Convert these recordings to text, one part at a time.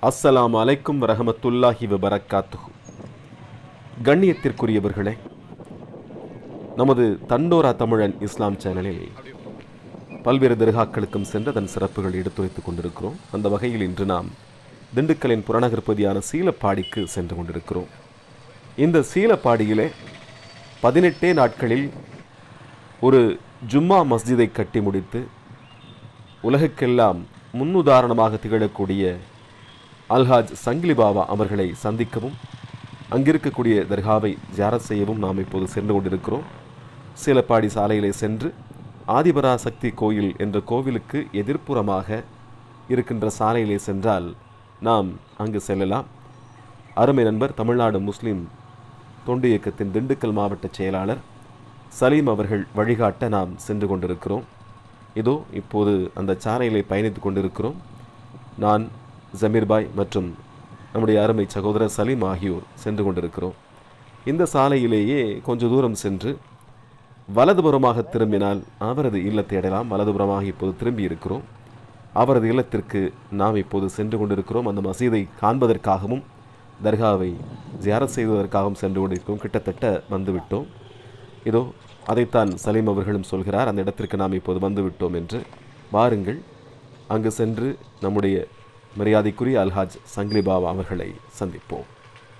அஸ்ஸலாமு அலைக்கும் வரஹமத்துல்லாஹி வபரக்காத்துஹு கண்ணியத்திற்குரியவர்களே நமது தண்டோரா தமிழன் இஸ்லாம் சேனலில் பல்வேறு தர்காக்களுக்கும் சென்று அதன் சிறப்புகள் எடுத்துரைத்துக் கொண்டிருக்கிறோம் அந்த வகையில் இன்று நாம் திண்டுக்கலின் புறநகர் பகுதியான சீலப்பாடிக்கு சென்று கொண்டிருக்கிறோம் இந்த சீலப்பாடியிலே பதினெட்டே நாட்களில் ஒரு ஜும்மா மஸ்ஜிதை கட்டி முடித்து உலகுக்கெல்லாம் முன்னுதாரணமாக திகழக்கூடிய அல்ஹாஜ் சங்கிலி பாபா அவர்களை சந்திக்கவும் அங்கிருக்கக்கூடிய தர்காவை ஜாரத் செய்யவும் நாம் இப்போது சென்று கொண்டிருக்கிறோம் சீலப்பாடி சாலையிலே சென்று ஆதிபராசக்தி கோயில் என்ற கோவிலுக்கு எதிர்ப்புறமாக இருக்கின்ற சாலையிலே சென்றால் நாம் அங்கு செல்லலாம் அருமை நண்பர் தமிழ்நாடு முஸ்லிம் தொண்டு இயக்கத்தின் திண்டுக்கல் மாவட்ட செயலாளர் சலீம் அவர்கள் வழிகாட்ட நாம் சென்று கொண்டிருக்கிறோம் இதோ இப்போது அந்த சாலையிலே பயணித்து கொண்டிருக்கிறோம் நான் ஜமீர் பாய் மற்றும் நம்முடைய அருமை சகோதரர் சலீம் ஆகியோர் சென்று கொண்டிருக்கிறோம் இந்த சாலையிலேயே கொஞ்ச தூரம் சென்று வலதுபுறமாக திரும்பினால் அவரது இல்லத்தை அடையலாம் வலதுபுறமாக இப்போது திரும்பி இருக்கிறோம் அவரது இல்லத்திற்கு நாம் இப்போது சென்று கொண்டிருக்கிறோம் அந்த மசீதை காண்பதற்காகவும் தர்காவை ஜியாரத் செய்வதற்காகவும் சென்று கொண்டிருக்கிறோம் கிட்டத்தட்ட வந்துவிட்டோம் இதோ அதைத்தான் சலீம் அவர்களும் சொல்கிறார் அந்த இடத்திற்கு நாம் இப்போது வந்துவிட்டோம் என்று வாருங்கள் அங்கு சென்று நம்முடைய மரியாதைக்குரிய அல்ஹாஜ் சங்கிலி பாபா அவர்களை சந்திப்போம்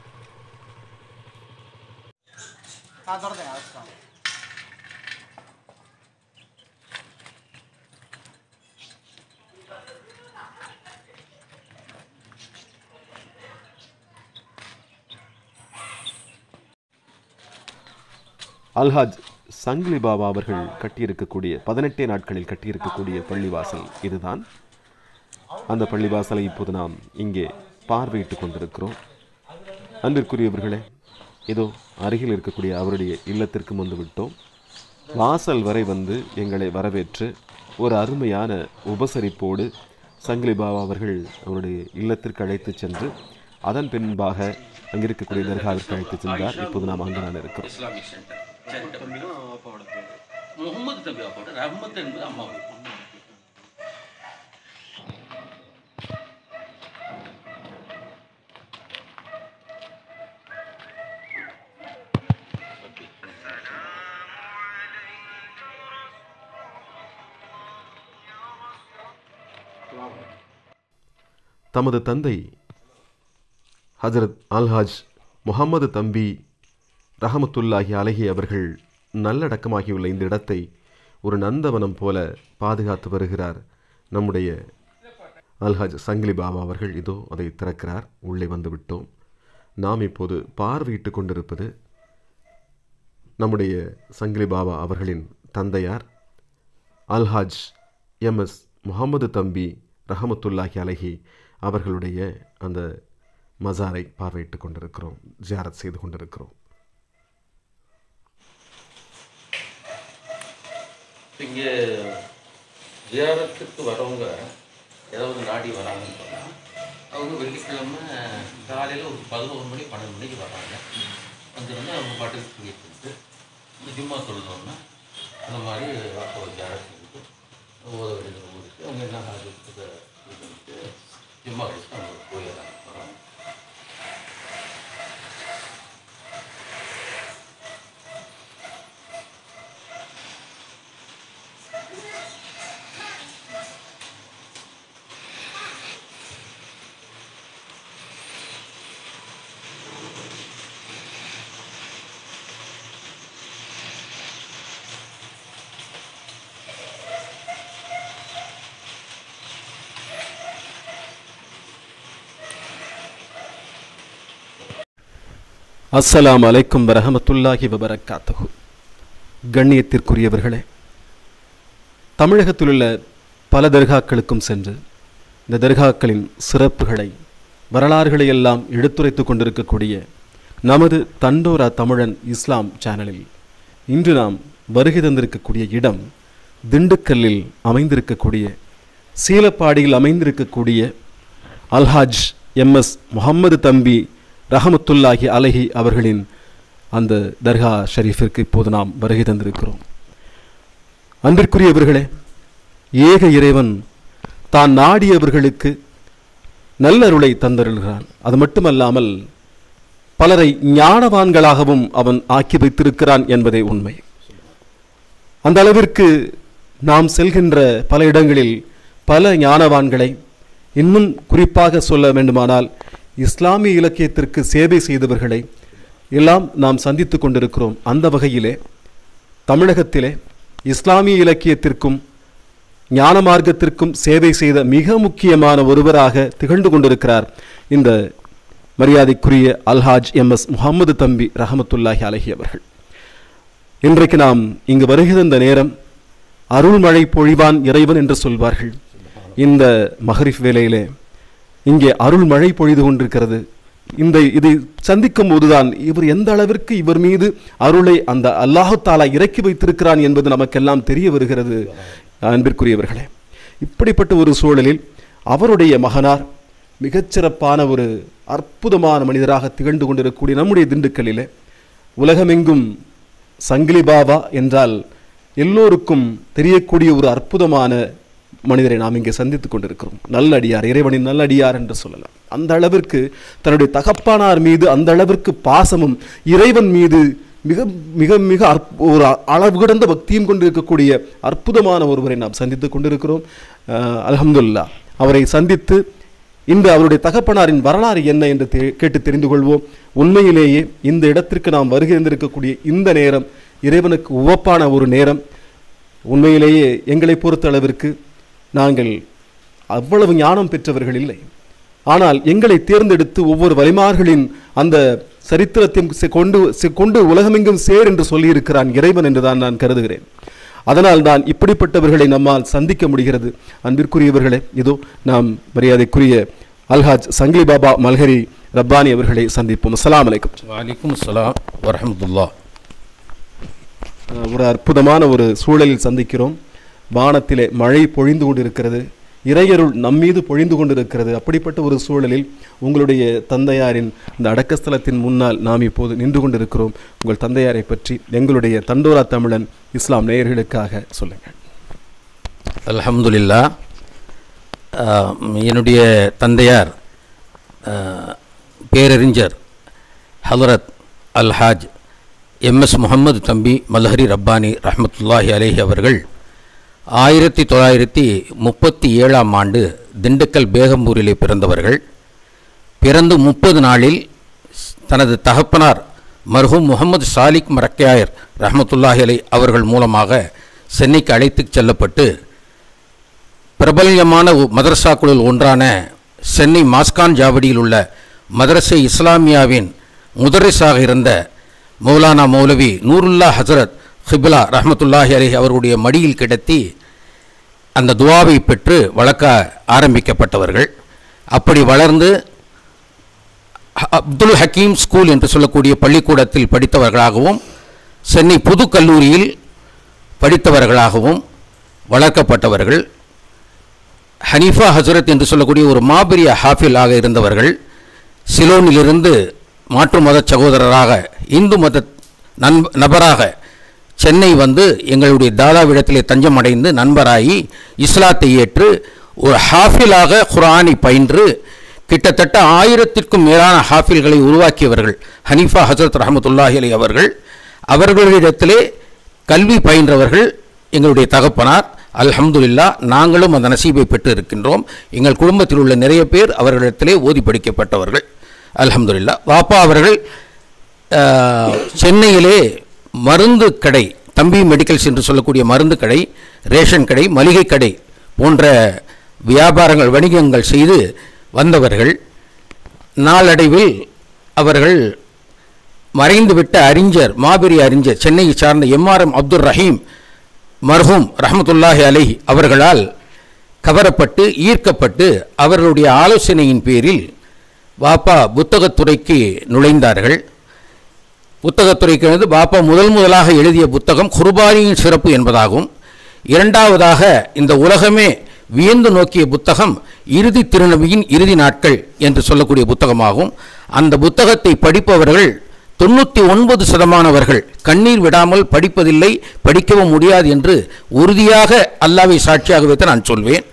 அல்ஹாஜ் சங்கிலி பாபா அவர்கள் கட்டியிருக்கக்கூடிய பதினெட்டே நாட்களில் கட்டியிருக்கக்கூடிய பள்ளிவாசல் இதுதான் அந்த பள்ளிவாசலை இப்போது நாம் இங்கே பார்வையிட்டுக் கொண்டிருக்கிறோம் அன்பிற்குரியவர்களே இதோ அருகில் இருக்கக்கூடிய அவருடைய இல்லத்திற்கு வந்து விட்டோம் வாசல் வரை வந்து எங்களை வரவேற்று ஒரு அருமையான உபசரிப்போடு சங்கிலி பாபா அவர்கள் அவருடைய இல்லத்திற்கு அழைத்து சென்று அதன் பின்பாக அங்கிருக்கக்கூடிய தர்காவிற்கு அழைத்து சென்றார் இப்போது நாம் அங்கு நான் இருக்கிறோம் இஸ்லாமிக் சென்டர் சேரிட்டபிள் முகமது தம்பி அப்பாவோட ரஹ்மத் என்பது அம்மாவுக்கு தமது தந்தை ஹஜரத் அல்ஹாஜ் முகமது தம்பி ரஹமத்துல்லாஹி அலஹி அவர்கள் நல்லடக்கமாகியுள்ள இந்த இடத்தை ஒரு நந்தவனம் போல பாதுகாத்து வருகிறார் நம்முடைய அல்ஹாஜ் சங்கிலி பாபா அவர்கள் இதோ அதை திறக்கிறார் உள்ளே வந்து விட்டோம் நாம் இப்போது பார்வையிட்டு கொண்டிருப்பது நம்முடைய சங்கிலி பாபா அவர்களின் தந்தையார் அல்ஹாஜ் எம்எஸ் முகமது தம்பி ரஹமத்துல்லாஹி அலஹி அவர்களுடைய அந்த மசாரை பார்வையிட்டு கொண்டிருக்கிறோம் ஜியாரத் செய்து கொண்டிருக்கிறோம் இங்கே ஜியாரத்துக்கு வரவங்க ஏதாவது நாடி வராங்கன்னு சொன்னால் அவங்க வெள்ளிக்கிழமை காலையில் ஒரு பதினோரு மணி பன்னெண்டு மணிக்கு வராங்க வந்துருந்து அவங்க பாட்டுக்கு தூங்கிட்டு இந்த ஜும்மா சொல்லுறோம்னா அந்த மாதிரி அப்போ ஜியாரத் செஞ்சுட்டு ஓத வேண்டியது ஊருக்கு அவங்க என்ன ஆகிறதுக்கு இது பண்ணிட்டு ஜும்மா கழிச்சு அவங்க போயிடுறாங்க வராங்க அஸ்ஸலாம் அலைக்கும் வரஹமத்துல்லாஹி வபரக்காத்துஹு கண்ணியத்திற்குரியவர்களே தமிழகத்திலுள்ள பல தர்காக்களுக்கும் சென்று இந்த தர்காக்களின் சிறப்புகளை வரலாறுகளை எல்லாம் எடுத்துரைத்துக் கொண்டிருக்கக்கூடிய நமது தண்டோரா தமிழன் இஸ்லாம் சேனலில் இன்று நாம் வருகை தந்திருக்கக்கூடிய இடம் திண்டுக்கல்லில் அமைந்திருக்கக்கூடிய சீலப்பாடியில் அமைந்திருக்கக்கூடிய அல்ஹாஜ் எம்எஸ் முகம்மது தம்பி ரஹமத்துல்லாஹி அலஹி அவர்களின் அந்த தர்கா ஷரீஃபிற்கு இப்போது நாம் வருகை தந்திருக்கிறோம் அன்பிற்குரியவர்களே ஏக இறைவன் தான் நாடியவர்களுக்கு நல்லருளை தந்தருள்கிறான் அது மட்டுமல்லாமல் பலரை ஞானவான்களாகவும் அவன் ஆக்கி வைத்திருக்கிறான் என்பதே உண்மை அந்த அளவிற்கு நாம் செல்கின்ற பல இடங்களில் பல ஞானவான்களை இன்னும் குறிப்பாக சொல்ல வேண்டுமானால் இஸ்லாமிய இலக்கியத்திற்கு சேவை செய்தவர்களை எல்லாம் நாம் சந்தித்து கொண்டிருக்கிறோம் அந்த வகையிலே தமிழகத்திலே இஸ்லாமிய இலக்கியத்திற்கும் ஞான மார்க்கத்திற்கும் சேவை செய்த மிக முக்கியமான ஒருவராக திகழ்ந்து கொண்டிருக்கிறார் இந்த மரியாதைக்குரிய அல்ஹாஜ் எம் எஸ் முகமது தம்பி ரஹமத்துல்லாஹி அலஹி அவர்கள் இன்றைக்கு நாம் இங்கு வருகிற இந்த நேரம் அருள்மழை பொழிவான் இறைவன் என்று சொல்வார்கள் இந்த மஹரிஃப் வேளையிலே இங்கே அருள்மழை பொழிது கொண்டிருக்கிறது இந்த இதை சந்திக்கும் போதுதான் இவர் எந்த அளவிற்கு இவர் மீது அருளை அந்த அல்லாஹு தாலா இறக்கி வைத்திருக்கிறான் என்பது நமக்கெல்லாம் தெரிய வருகிறது அன்பிற்குரியவர்களே இப்படிப்பட்ட ஒரு சூழலில் அவருடைய மகனார் மிகச்சிறப்பான ஒரு அற்புதமான மனிதராக திகழ்ந்து கொண்டிருக்கக்கூடிய நம்முடைய திண்டுக்கல்லிலே உலகமெங்கும் சங்கிலி பாபா என்றால் எல்லோருக்கும் தெரியக்கூடிய ஒரு அற்புதமான மனிதரை நாம் இங்கே சந்தித்துக் கொண்டிருக்கிறோம் நல்லடியார் இறைவனின் நல்லடியார் என்று சொல்லலாம் அந்த அளவிற்கு தன்னுடைய தகப்பானார் மீது அந்த அளவிற்கு பாசமும் இறைவன் மீது மிக மிக மிக அற்ப ஒரு அளவு கிடந்த பக்தியும் கொண்டிருக்கக்கூடிய அற்புதமான ஒருவரை நாம் சந்தித்துக் கொண்டிருக்கிறோம் அஹ், அல்ஹம்துலில்லாஹ் அவரை சந்தித்து இன்று அவருடைய தகப்பனாரின் வரலாறு என்ன என்று தெ- கேட்டு தெரிந்து கொள்வோம் உண்மையிலேயே இந்த இடத்திற்கு நாம் வருகின்றிருக்கக்கூடிய இந்த நேரம் இறைவனுக்கு உவப்பான ஒரு நேரம் உண்மையிலேயே எங்களை பொறுத்த அளவிற்கு நாங்கள் அவ்வளவு ஞானம் பெற்றவர்கள் இல்லை ஆனால் எங்களை தேர்ந்தெடுத்து ஒவ்வொரு வலிமார்களின் அந்த சரித்திரத்தையும் செ- கொண்டு செ- கொண்டு உலகமெங்கும் சேர் என்று சொல்லியிருக்கிறான் இறைவன் என்று தான் நான் கருதுகிறேன் அதனால் தான் இப்படிப்பட்டவர்களை நம்மால் சந்திக்க முடிகிறது அன்பிற்குரியவர்களே இதோ நாம் மரியாதைக்குரிய அல்ஹாஜ் சங்கிலி பாபா மல்ஹரி ரப்பானி அவர்களை சந்திப்போம் அஸ்ஸலாமு அலைக்கும் வலைக்கும் அஸ்ஸலாம் வரஹமத்துல்லா அஹ் ஒரு அற்புதமான ஒரு சூழலில் சந்திக்கிறோம் வானத்திலே மழை பொழிந்து கொண்டிருக்கிறது இறையருள் நம்மீது பொழிந்து கொண்டிருக்கிறது அப்படிப்பட்ட ஒரு சூழலில் உங்களுடைய தந்தையாரின் இந்த அடக்கஸ்தலத்தின் முன்னால் நாம் இப்போது நின்று கொண்டிருக்கிறோம் உங்கள் தந்தையாரை பற்றி எங்களுடைய தண்டோரா தமிழன் இஸ்லாம் நேயர்களுக்காக சொல்லுங்கள் அல்ஹம்துலில்லா ஆஹ், என்னுடைய தந்தையார் ஆஹ், பேரறிஞர் ஹலரத் அல்ஹாஜ் எம்எஸ் முகமது தம்பி மல்ஹரி ரப்பானி ரஹ்மத்துல்லாஹி அலைஹி அவர்கள் ஆயிரத்தி தொள்ளாயிரத்தி முப்பத்தி ஏழாம் ஆண்டு திண்டுக்கல் பேகம்பூரிலே பிறந்தவர்கள் பிறந்து முப்பது நாளில் தனது தகப்பனார் மர்ஹூம் முகமது சாலிக் மரக்கையாயர் ரஹமத்துல்லாஹி அலை அவர்கள் மூலமாக சென்னைக்கு அழைத்துச் செல்லப்பட்டு பிரபல்யமான ஒ- மதரசாக்களுள் ஒன்றான சென்னை மாஸ்கான் ஜாவடியில் உள்ள மதரசே இஸ்லாமியாவின் முதரிசாக இருந்த மௌலானா மௌலவி நூருல்லா ஹசரத் ஹிப்லா ரஹமத்துல்லாஹி அலைஹி அவர்களுடைய மடியில் கிடத்தி அந்த துவாவை பெற்று வளர்க்க ஆரம்பிக்கப்பட்டவர்கள் அப்படி வளர்ந்து ஹ- அப்துல் ஹக்கீம் ஸ்கூல் என்று சொல்லக்கூடிய பள்ளிக்கூடத்தில் படித்தவர்களாகவும் சென்னை புது கல்லூரியில் படித்தவர்களாகவும் வளர்க்கப்பட்டவர்கள் ஹனீஃபா ஹசரத் என்று சொல்லக்கூடிய ஒரு மாபெரிய ஹாஃபில் ஆக இருந்தவர்கள் சிலோனிலிருந்து மாற்று மத சகோதரராக இந்து மத நண்ப நபராக சென்னை வந்து எங்களுடைய தாதாவிடத்திலே தஞ்சம் அடைந்து நண்பராகி இஸ்லாத்தை ஏற்று ஒரு ஹாஃபிலாக குர்ஆனை பயின்று கிட்டத்தட்ட ஆயிரத்திற்கும் மேலான ஹாஃபில்களை உருவாக்கியவர்கள் ஹனீஃபா ஹசரத் ரஹமத்துல்லாஹி அலி அவர்கள் அவர்களிடத்திலே கல்வி பயின்றவர்கள் எங்களுடைய தகப்பனார் அல்ஹம்துலில்லா நாங்களும் அந்த நசீபை பெற்று இருக்கின்றோம் எங்கள் குடும்பத்தில் உள்ள நிறைய பேர் அவர்களிடத்திலே ஓதி படிக்கப்பட்டவர்கள் அல்ஹம்துலில்லா வாப்பா அவர்கள் ஆஹ், சென்னையிலே மருந்து கடை தம்பி மெடிக்கல்ஸ் என்று சொல்லக்கூடிய மருந்து கடை ரேஷன் கடை மளிகை கடை போன்ற வியாபாரங்கள் வணிகங்கள் செய்து வந்தவர்கள் நாளடைவில் அவர்கள் மறைந்துவிட்ட அறிஞர் மாபெரிய அறிஞர் சென்னையை சார்ந்த எம்ஆர்எம் அப்துல் ரஹீம் மர்ஹூம் ரஹமத்துல்லாஹி அலைஹி அவர்களால் கவரப்பட்டு ஈர்க்கப்பட்டு அவர்களுடைய ஆலோசனையின் பேரில் வாப்பா புத்தகத்துறைக்கு நுழைந்தார்கள் புத்தகத்துறைக்கு வந்து பாப்பா முதல் முதலாக எழுதிய புத்தகம் குர்பானியின் சிறப்பு என்பதாகும் இரண்டாவதாக இந்த உலகமே வியந்து நோக்கிய புத்தகம் இறுதி திருநபியின் இறுதி நாட்கள் என்று சொல்லக்கூடிய புத்தகமாகும் அந்த புத்தகத்தை படிப்பவர்கள் தொண்ணூற்றி ஒன்பது சதமானவர்கள் கண்ணீர் விடாமல் படிப்பதில்லை படிக்கவும் முடியாது என்று உறுதியாக அல்லாவை சாட்சியாக வைத்து நான் சொல்வேன்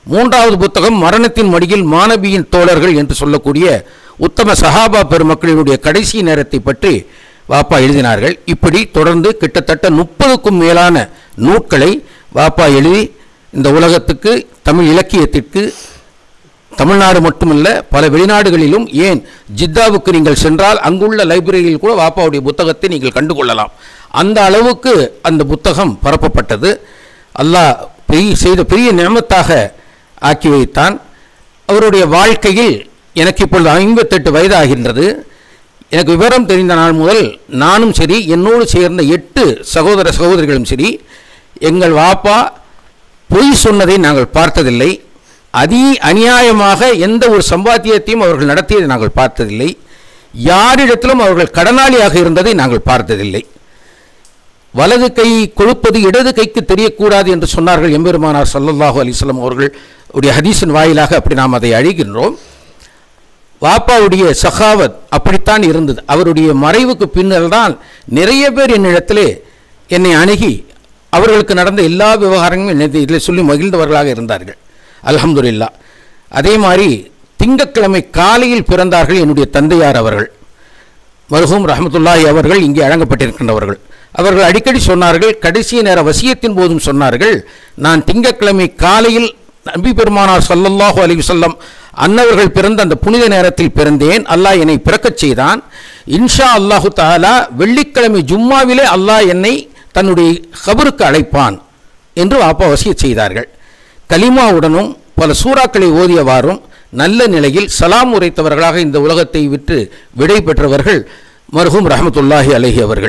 மூன்றாவது புத்தகம் மரணத்தின் மடியில் மாணவியின் தோழர்கள் என்று சொல்லக்கூடிய உத்தம சஹாபா பெருமக்களினுடைய கடைசி நேரத்தை பற்றி வாப்பா எழுதினார்கள் இப்படி தொடர்ந்து கிட்டத்தட்ட முப்பதுக்கும் மேலான நூட்களை வாப்பா எழுதி இந்த உலகத்துக்கு தமிழ் இலக்கியத்திற்கு தமிழ்நாடு மட்டுமல்ல பல வெளிநாடுகளிலும் ஏன் ஜித்தாவுக்கு நீங்கள் சென்றால் அங்குள்ள லைப்ரரியில் கூட வாப்பாவுடைய புத்தகத்தை நீங்கள் கண்டுகொள்ளலாம் அந்த அளவுக்கு அந்த புத்தகம் பரப்பப்பட்டது அல்லாஹ் பெரிய செய்த பெரிய நியமத்தாக ஆக்கி வைத்தான் அவருடைய வாழ்க்கையில் எனக்கு இப்பொழுது ஐம்பத்தெட்டு வயதாகின்றது எனக்கு விவரம் தெரிந்த நாள் முதல் நானும் சரி என்னோடு சேர்ந்த எட்டு சகோதர சகோதரிகளும் சரி எங்கள் வாப்பா பொய் சொன்னதை நாங்கள் பார்த்ததில்லை அதி அநியாயமாக எந்த ஒரு சம்பாத்தியத்தையும் அவர்கள் நடத்தியதை நாங்கள் பார்த்ததில்லை யாரிடத்திலும் அவர்கள் கடனாளியாக இருந்ததை நாங்கள் பார்த்ததில்லை வலது கை கொழுப்பது இடது கைக்கு தெரியக்கூடாது என்று சொன்னார்கள் எம்பெருமானார் ஸல்லல்லாஹு அலைஹி வஸல்லம் அவர்கள் உடைய ஹதீஸின் வாயிலாக அப்படி நாம் அதை அழிகின்றோம் வாப்பாவுடைய சகாவத் அப்படித்தான் இருந்தது அவருடைய மறைவுக்கு பின்னர் தான் நிறைய பேர் என்னிடத்திலே என்னை அணுகி அவர்களுக்கு நடந்த எல்லா விவகாரங்களும் என்னை இதில் சொல்லி மகிழ்ந்தவர்களாக இருந்தார்கள் அல்ஹம்துலில்லா அதே மாதிரி திங்கட்கிழமை காலையில் பிறந்தார்கள் என்னுடைய தந்தையார் அவர்கள் மருஹூம் ரஹமத்துல்லாஹி அவர்கள் இங்கே அழங்கப்பட்டிருக்கின்றவர்கள் அவர்கள் அடிக்கடி சொன்னார்கள் கடைசி நேர வசியத்தின் போதும் சொன்னார்கள் நான் திங்கட்கிழமை காலையில் நபி பெருமானார் ஸல்லல்லாஹு அலைஹி வஸல்லம் அன்னவர்கள் பிறந்த அந்த புனித நேரத்தில் பிறந்தேன் அல்லாஹ் என்னை பிறக்கச் செய்தான் இன்ஷா அல்லாஹு தஆலா வெள்ளிக்கிழமை ஜும்மாவிலே அல்லாஹ் என்னை தன்னுடைய கபருக்கு அழைப்பான் என்று வாப்பா வசியச் செய்தார்கள் கலிமாவுடனும் பல சூறாக்களை ஓதியவாறும் நல்ல நிலையில் சலாம் உரைத்தவர்களாக இந்த உலகத்தை விட்டு விடை பெற்றவர்கள் மர்ஹூம் ரஹமத்துல்லாஹி அலைஹி அவர்கள்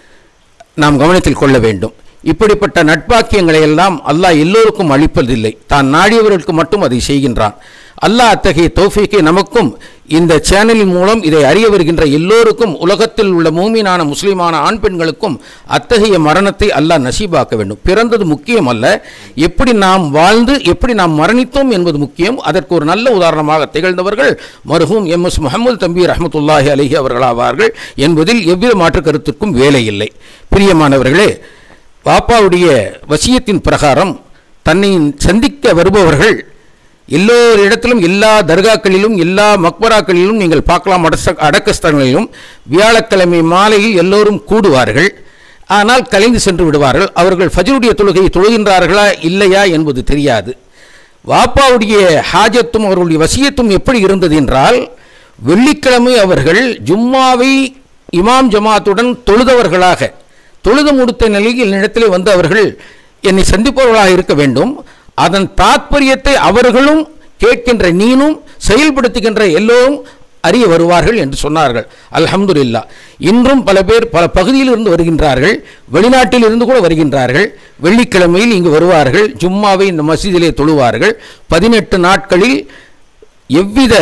நாம் கவனத்தில் கொள்ள வேண்டும் இப்படிப்பட்ட நட்பாக்கியங்களை எல்லாம் அல்லாஹ் எல்லோருக்கும் அளிப்பதில்லை தான் நாடியவர்களுக்கு மட்டும் அதை செய்கின்றான் அல்லாஹ் அத்தகைய தௌஃபீக்கை நமக்கும் இந்த சேனலின் மூலம் இதை அறிய வருகின்ற எல்லோருக்கும் உலகத்தில் உள்ள மூமினான முஸ்லிமான ஆண் பெண்களுக்கும் அத்தகைய மரணத்தை அல்லாஹ் நசீபாக்க வேண்டும் பிறந்தது முக்கியம் அல்ல எப்படி நாம் வாழ்ந்து எப்படி நாம் மரணித்தோம் என்பது முக்கியம் அதற்கு ஒரு நல்ல உதாரணமாக திகழ்ந்தவர்கள் மருஹூம் எம் எஸ் முகமது தம்பி ரஹமத்துல்லாஹி அலிஹி அவர்களாவார்கள் என்பதில் எவ்வித மாற்று கருத்திற்கும் வேலை இல்லை பிரியமானவர்களே பாப்பாவுடைய வசியத்தின் பிரகாரம் தன்னை சந்திக்க வருபவர்கள் எல்லோரிடத்திலும் எல்லா தர்காக்களிலும் எல்லா மக்பராக்களிலும் நீங்கள் பார்க்கலாம் அடச அடக்கஸ்தலங்களிலும் வியாழக்கிழமை மாலையில் எல்லோரும் கூடுவார்கள் ஆனால் கலைந்து சென்று விடுவார்கள் அவர்கள் ஃபஜ்ருடைய தொழுகையை தொழுகின்றார்களா இல்லையா என்பது தெரியாது வாப்பாவுடைய ஹாஜத்தும் அவர்களுடைய வசியத்தும் எப்படி இருந்தது என்றால் வெள்ளிக்கிழமை அவர்கள் ஜும்மாவை இமாம் ஜமாத்துடன் தொழுதவர்களாக தொழுது முடித்த நிலையில் என்னிடத்திலே வந்து அவர்கள் என்னை சந்திப்பவர்களாக இருக்க வேண்டும் அதன் தாத்பரியத்தை அவர்களும் கேட்கின்ற நீனும் செயல்படுத்துகின்ற எல்லோரும் அறிய வருவார்கள் என்று சொன்னார்கள் அல்ஹம்துலில்லா இன்றும் பல பேர் பல பகுதியில் இருந்து வருகின்றார்கள் வெளிநாட்டில் இருந்து கூட வருகின்றார்கள் வெள்ளிக்கிழமையில் இங்கு வருவார்கள் ஜும்மாவை இந்த மசீதிலே தொழுவார்கள் பதினெட்டு நாட்களில் எவ்வித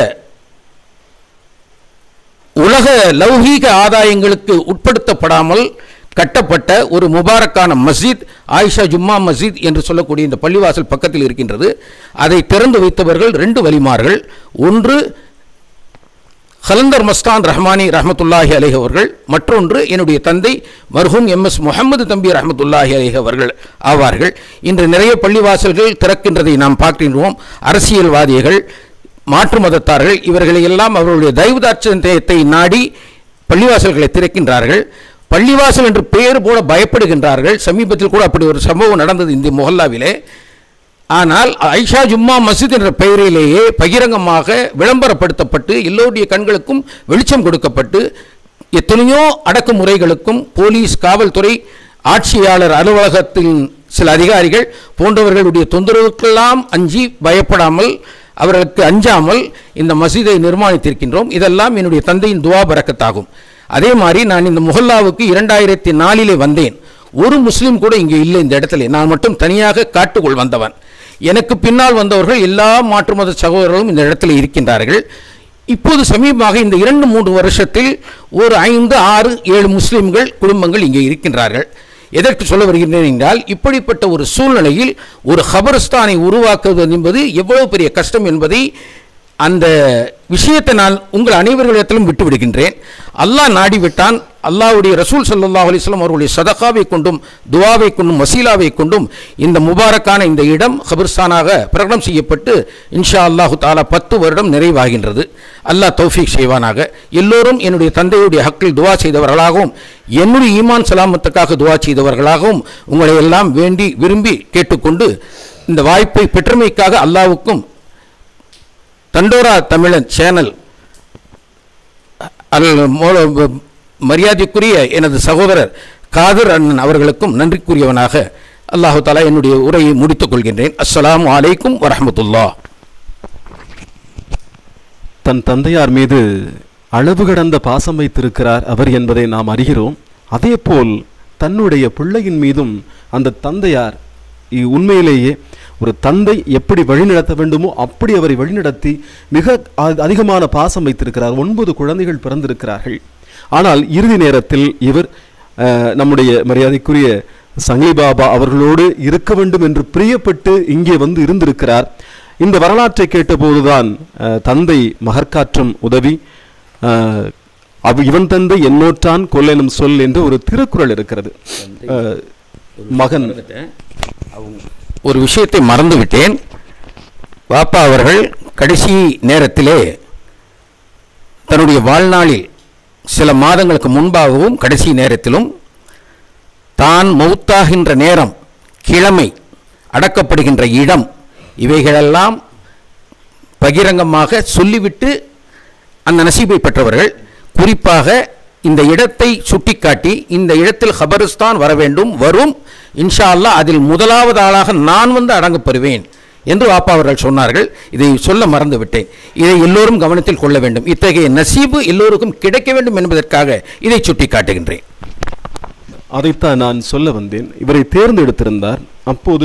உலக லௌகீக ஆதாயங்களுக்கு உட்படுத்தப்படாமல் கட்டப்பட்ட ஒரு முபாரக்கான மஸ்ஜித் ஆயிஷா ஜும்மா மஸ்ஜித் என்று சொல்லக்கூடிய இந்த பள்ளிவாசல் பக்கத்தில் இருக்கின்றது அதை திறந்து வைத்தவர்கள் ரெண்டு வலிமார்கள் ஒன்று ஹலந்தர் மஸ்தான் ரஹ்மானி ரஹமத்துல்லாஹி அலைஹி அவர்கள் மற்றொன்று என்னுடைய தந்தை மர்ஹூம் எம் எஸ் முகமது தம்பி ரஹமத்துல்லாஹி அலைஹி அவர்கள் ஆவார்கள் இன்று நிறைய பள்ளிவாசல்கள் திறக்கின்றதை நாம் பார்க்கின்றோம் அரசியல்வாதிகள் மாற்று மதத்தார்கள் இவர்களை எல்லாம் அவர்களுடைய தயவுதாட்சத்தை நாடி பள்ளிவாசல்களை திறக்கின்றார்கள் பள்ளிவாசல் என்று பெயர் போட பயப்படுகின்றார்கள் சமீபத்தில் கூட அப்படி ஒரு சம்பவம் நடந்தது இந்த மொஹல்லாவிலே ஆனால் ஐஷா ஜும்மா மஸ்ஜித் என்ற பெயரிலேயே பகிரங்கமாக விளம்பரப்படுத்தப்பட்டு எல்லோருடைய கண்களுக்கும் வெளிச்சம் கொடுக்கப்பட்டு எத்தனையோ அடக்குமுறைகளுக்கும் போலீஸ் காவல்துறை ஆட்சியாளர் அலுவலகத்தின் சில அதிகாரிகள் போன்றவர்களுடைய தொந்தரவுக்கெல்லாம் அஞ்சி பயப்படாமல் அவர்களுக்கு அஞ்சாமல் இந்த மசீதை நிர்மாணித்திருக்கின்றோம் இதெல்லாம் என்னுடைய தந்தையின் துவா பறக்கத்தாகும் அதே மாதிரி நான் இந்த முஹல்லாவுக்கு இரண்டாயிரத்தி நாலிலே வந்தேன் ஒரு முஸ்லீம் கூட இங்கே இல்லை இந்த இடத்துல நான் மட்டும் தனியாக காட்டுக்குள் வந்தவன் எனக்கு பின்னால் வந்தவர்கள் எல்லா மாற்று மத சகோதரர்களும் இந்த இடத்துல இருக்கின்றார்கள் இப்போது சமீபமாக இந்த இரண்டு மூன்று வருஷத்தில் ஒரு ஐந்து ஆறு ஏழு முஸ்லீம்கள் குடும்பங்கள் இங்கே இருக்கின்றார்கள் எதற்கு சொல்ல வருகின்றேன் என்றால் இப்படிப்பட்ட ஒரு சூழ்நிலையில் ஒரு ஹபரஸ்தானை உருவாக்குவது என்பது எவ்வளவு பெரிய கஷ்டம் என்பதை அந்த விஷயத்தை நான் உங்கள் அனைவர்களிடத்திலும் விட்டு விடுகின்றேன் அல்லாஹ் நாடிவிட்டான் அல்லாஹ்வுடைய ரசூல் ஸல்லல்லாஹு அலைஹி வஸல்லம் அவர்களுடைய சதகாவை கொண்டும் துவாவை கொண்டும் வசீலாவை கொண்டும் இந்த முபாரக்கான இந்த இடம் கபிர்ஸ்தானாக பிரகடனம் செய்யப்பட்டு இன்ஷா அல்லாஹு தாலா பத்து வருடம் நிறைவாகின்றது அல்லாஹ் தௌஃபீக் செய்வானாக எல்லோரும் என்னுடைய தந்தையுடைய ஹக்கில் துவா செய்தவர்களாகவும் என்னுடைய ஈமான் சலாமத்துக்காக துவா செய்தவர்களாகவும் உங்களை எல்லாம் வேண்டி விரும்பி கேட்டுக்கொண்டு இந்த வாய்ப்பை பெற்றமைக்காக அல்லாஹ்வுக்கும் தண்டோரா தமிழன் சேனல் அல் மோ- மரியாதைக்குரிய எனது சகோதரர் காதர் அண்ணன் அவர்களுக்கும் நன்றிக்குரியவனாக அல்லாஹு தாலா என்னுடைய உரையை முடித்துக் கொள்கின்றேன் அஸ்ஸலாமு அலைக்கும் வரஹ்மத்துல்லாஹ் தன் தந்தையார் மீது அளவு கடந்த பாசம் வைத்திருக்கிறார் அவர் என்பதை நாம் அறிகிறோம் அதேபோல் தன்னுடைய பிள்ளையின் மீதும் அந்த தந்தையார் இ- உண்மையிலேயே ஒரு தந்தை எப்படி வழிநடத்த வேண்டுமோ அப்படி அவரை வழிநடத்தி மிக அ- அதிகமான பாசம் வைத்திருக்கிறார் ஒன்பது குழந்தைகள் பிறந்திருக்கிறார்கள் ஆனால் இறுதி நேரத்தில் இவர் அஹ், நம்முடைய மரியாதைக்குரிய சங்கிலி பாபா அவர்களோடு இருக்க வேண்டும் என்று பிரியப்பட்டு இங்கே வந்து இருந்திருக்கிறார் இந்த வரலாற்றை கேட்டபோதுதான் அஹ், தந்தை மகற்காற்றும் உதவி அஹ், அவ் இவன் தந்தை என்னோற்றான் கொல்லெனும் சொல் என்று ஒரு திருக்குறள் இருக்கிறது அஹ், மகன் ஒரு விஷயத்தை மறந்துவிட்டேன் பாப்பா அவர்கள் கடைசி நேரத்திலே தன்னுடைய வாழ்நாளில் சில மாதங்களுக்கு முன்பாகவும் கடைசி நேரத்திலும் தான் மௌத்தாகின்ற நேரம் கிழமை அடக்கப்படுகின்ற இடம் இவைகளெல்லாம் பகிரங்கமாக சொல்லிவிட்டு அந்த நசீபை பெற்றவர்கள் குறிப்பாக இந்த இடத்தை சுட்டிக்காட்டி இந்த இடத்தில் ஹபரிஸ்தான் வர வேண்டும் வரும் இன்ஷா அல்லாஹ் அதில் முதலாவது ஆளாக நான் வந்து அடங்கப் பெறுவேன் என்று வாப்பா அவர்கள் சொன்னார்கள் இதை சொல்ல மறந்து விட்டேன் இதை எல்லோரும் கவனத்தில் கொள்ள வேண்டும் இத்தகைய நசீபு எல்லோருக்கும் கிடைக்க வேண்டும் என்பதற்காக இதை சுட்டிக்காட்டுகின்றேன் அதைத்தான் நான் சொல்ல வந்தேன் இவரை தேர்ந்தெடுத்திருந்தார் அப்போது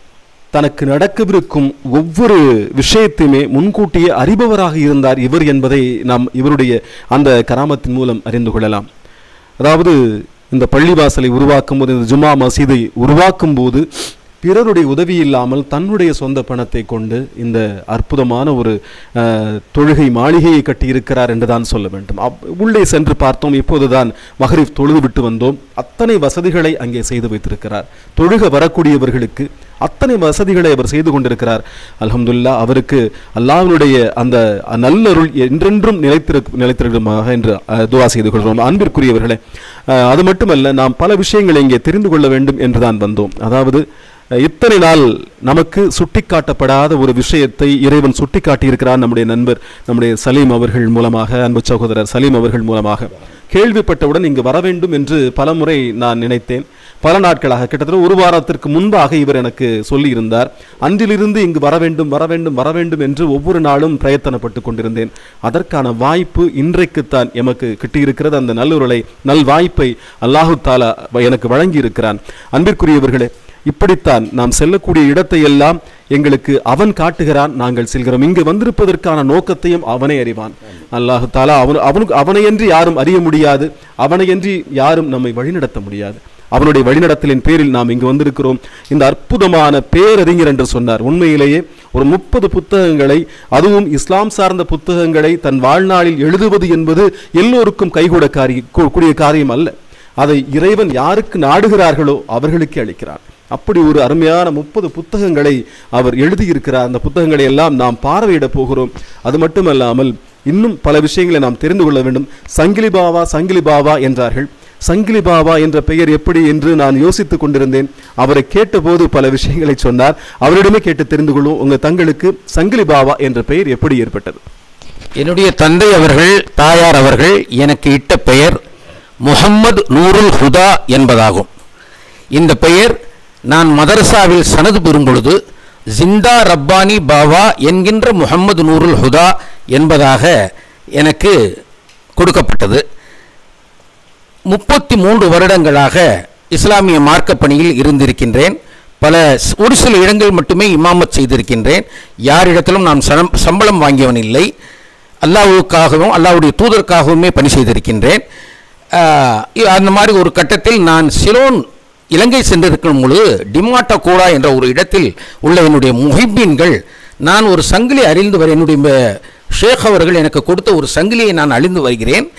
தனக்கு நடக்கவிருக்கும் ஒவ்வொரு விஷயத்தையுமே முன்கூட்டியே அறிபவராக இருந்தார் இவர் என்பதை நாம் இவருடைய அந்த கராமத்தின் மூலம் அறிந்து கொள்ளலாம் அதாவது இந்த பள்ளிவாசலை உருவாக்கும் போது இந்த ஜுமா மசீதை உருவாக்கும் போது பிறருடைய உதவி இல்லாமல் தன்னுடைய சொந்த பணத்தை கொண்டு இந்த அற்புதமான ஒரு அஹ், தொழுகை மாளிகையை கட்டியிருக்கிறார் என்று தான் சொல்ல வேண்டும் அப்- உள்ளே சென்று பார்த்தோம் இப்போதுதான் மகரிப் தொழுது விட்டு வந்தோம் அத்தனை வசதிகளை அங்கே செய்து வைத்திருக்கிறார் தொழுக வரக்கூடியவர்களுக்கு அத்தனை வசதிகளை அவர் செய்து கொண்டிருக்கிறார் அல்ஹம்துலில்லாஹ் அவருக்கு அல்லாஹ்வினுடைய அந்த நல்லருள் என்றென்றும் நிலைத்திரு நிலைத்திருக்குமாக என்று அஹ், துஆ செய்து கொள்கிறோம் அன்பிற்குரியவர்களே அஹ், அது மட்டுமல்ல நாம் பல விஷயங்களை இங்கே தெரிந்து கொள்ள வேண்டும் என்று தான் வந்தோம் அதாவது அஹ், இத்தனை நாள் நமக்கு சுட்டிக்காட்டப்படாத ஒரு விஷயத்தை இறைவன் சுட்டிக்காட்டியிருக்கிறார் நம்முடைய நண்பர் நம்முடைய சலீம் அவர்கள் மூலமாக அன்பு சகோதரர் சலீம் அவர்கள் மூலமாக கேள்விப்பட்டவுடன் இங்கு வர வேண்டும் என்று பலமுறை நான் நினைத்தேன் பல நாட்களாக கிட்டத்தட்ட ஒரு வாரத்திற்கு முன்பாக இவர் எனக்கு சொல்லியிருந்தார் அன்றிலிருந்து இங்கு வர வேண்டும் வர வேண்டும் வர வேண்டும் என்று ஒவ்வொரு நாளும் பிரயத்தனப்பட்டு கொண்டிருந்தேன் அதற்கான வாய்ப்பு இன்றைக்குத்தான் எமக்கு கிட்டியிருக்கிறது அந்த நல்லுருளை நல் வாய்ப்பை அல்லாஹு தாலா எனக்கு வழங்கியிருக்கிறான் அன்பிற்குரியவர்களே இப்படித்தான் நாம் செல்லக்கூடிய இடத்தை எல்லாம் எங்களுக்கு அவன் காட்டுகிறான் நாங்கள் செல்கிறோம் இங்கு வந்திருப்பதற்கான நோக்கத்தையும் அவனே அறிவான் அல்லாஹு தாலா அவன் அவனுக்கு அவனையன்றி யாரும் அறிய முடியாது அவனையன்றி யாரும் நம்மை வழிநடத்த முடியாது அவனுடைய வழிநடத்தலின் பேரில் நாம் இங்கு வந்திருக்கிறோம் இந்த அற்புதமான பேரறிஞர் என்று சொன்னார் உண்மையிலேயே ஒரு முப்பது புத்தகங்களை அதுவும் இஸ்லாம் சார்ந்த புத்தகங்களை தன் வாழ்நாளில் எழுதுவது என்பது எல்லோருக்கும் கைகூட காரிய கூ- கூடிய காரியம் அல்ல அதை இறைவன் யாருக்கு நாடுகிறார்களோ அவர்களுக்கே அளிக்கிறார் அப்படி ஒரு அருமையான முப்பது புத்தகங்களை அவர் எழுதியிருக்கிறார் அந்த புத்தகங்களை எல்லாம் நாம் பார்வையிட போகிறோம் அது மட்டுமல்லாமல் இன்னும் பல விஷயங்களை நாம் தெரிந்து கொள்ள வேண்டும் சங்கிலி பாவா சங்கிலி பாவா என்றார்கள் சங்கிலி பாபா என்ற பெயர் எப்படி என்று நான் யோசித்துக் கொண்டிருந்தேன் அவரை கேட்டபோது பல விஷயங்களை சொன்னார் அவரிடமே கேட்டு தெரிந்து கொள்வோம் உங்க தங்களுக்கு சங்கிலி பாபா என்ற பெயர் எப்படி ஏற்பட்டது என்னுடைய தந்தை அவர்கள் தாயார் அவர்கள் எனக்கு இட்ட பெயர் முஹம்மது நூருல் ஹுதா என்பதாகும் இந்த பெயர் நான் மதரசாவில் சனது பெறும் பொழுது ஜிந்தா ரப்பானி பாவா என்கின்ற முஹம்மது நூருல் ஹுதா என்பதாக எனக்கு கொடுக்கப்பட்டது முப்பத்தி மூன்று வருடங்களாக இஸ்லாமிய மார்க்கப் பணியில் இருந்திருக்கின்றேன் பல ஸ்- ஒரு சில இடங்கள் மட்டுமே இமாமத் செய்திருக்கின்றேன் யாரிடத்திலும் நான் சனம்- சம்பளம் வாங்கியவன் இல்லை அல்லாஹ்வுக்காகவும் அல்லாஹ்வுடைய தூதருக்காகவுமே பணி செய்திருக்கின்றேன் ஆஹ், இ- அந்த மாதிரி ஒரு கட்டத்தில் நான் சிலோன் இலங்கை சென்றிருக்கும் பொழுது டிமாட்டா கோடா என்ற ஒரு இடத்தில் உள்ள என்னுடைய முஹிப்பீன்கள் நான் ஒரு சங்கிலி அறிந்து வர என்னுடைய ம- ஷேக் அவர்கள் எனக்கு கொடுத்த ஒரு சங்கிலியை நான் அழிந்து வருகிறேன்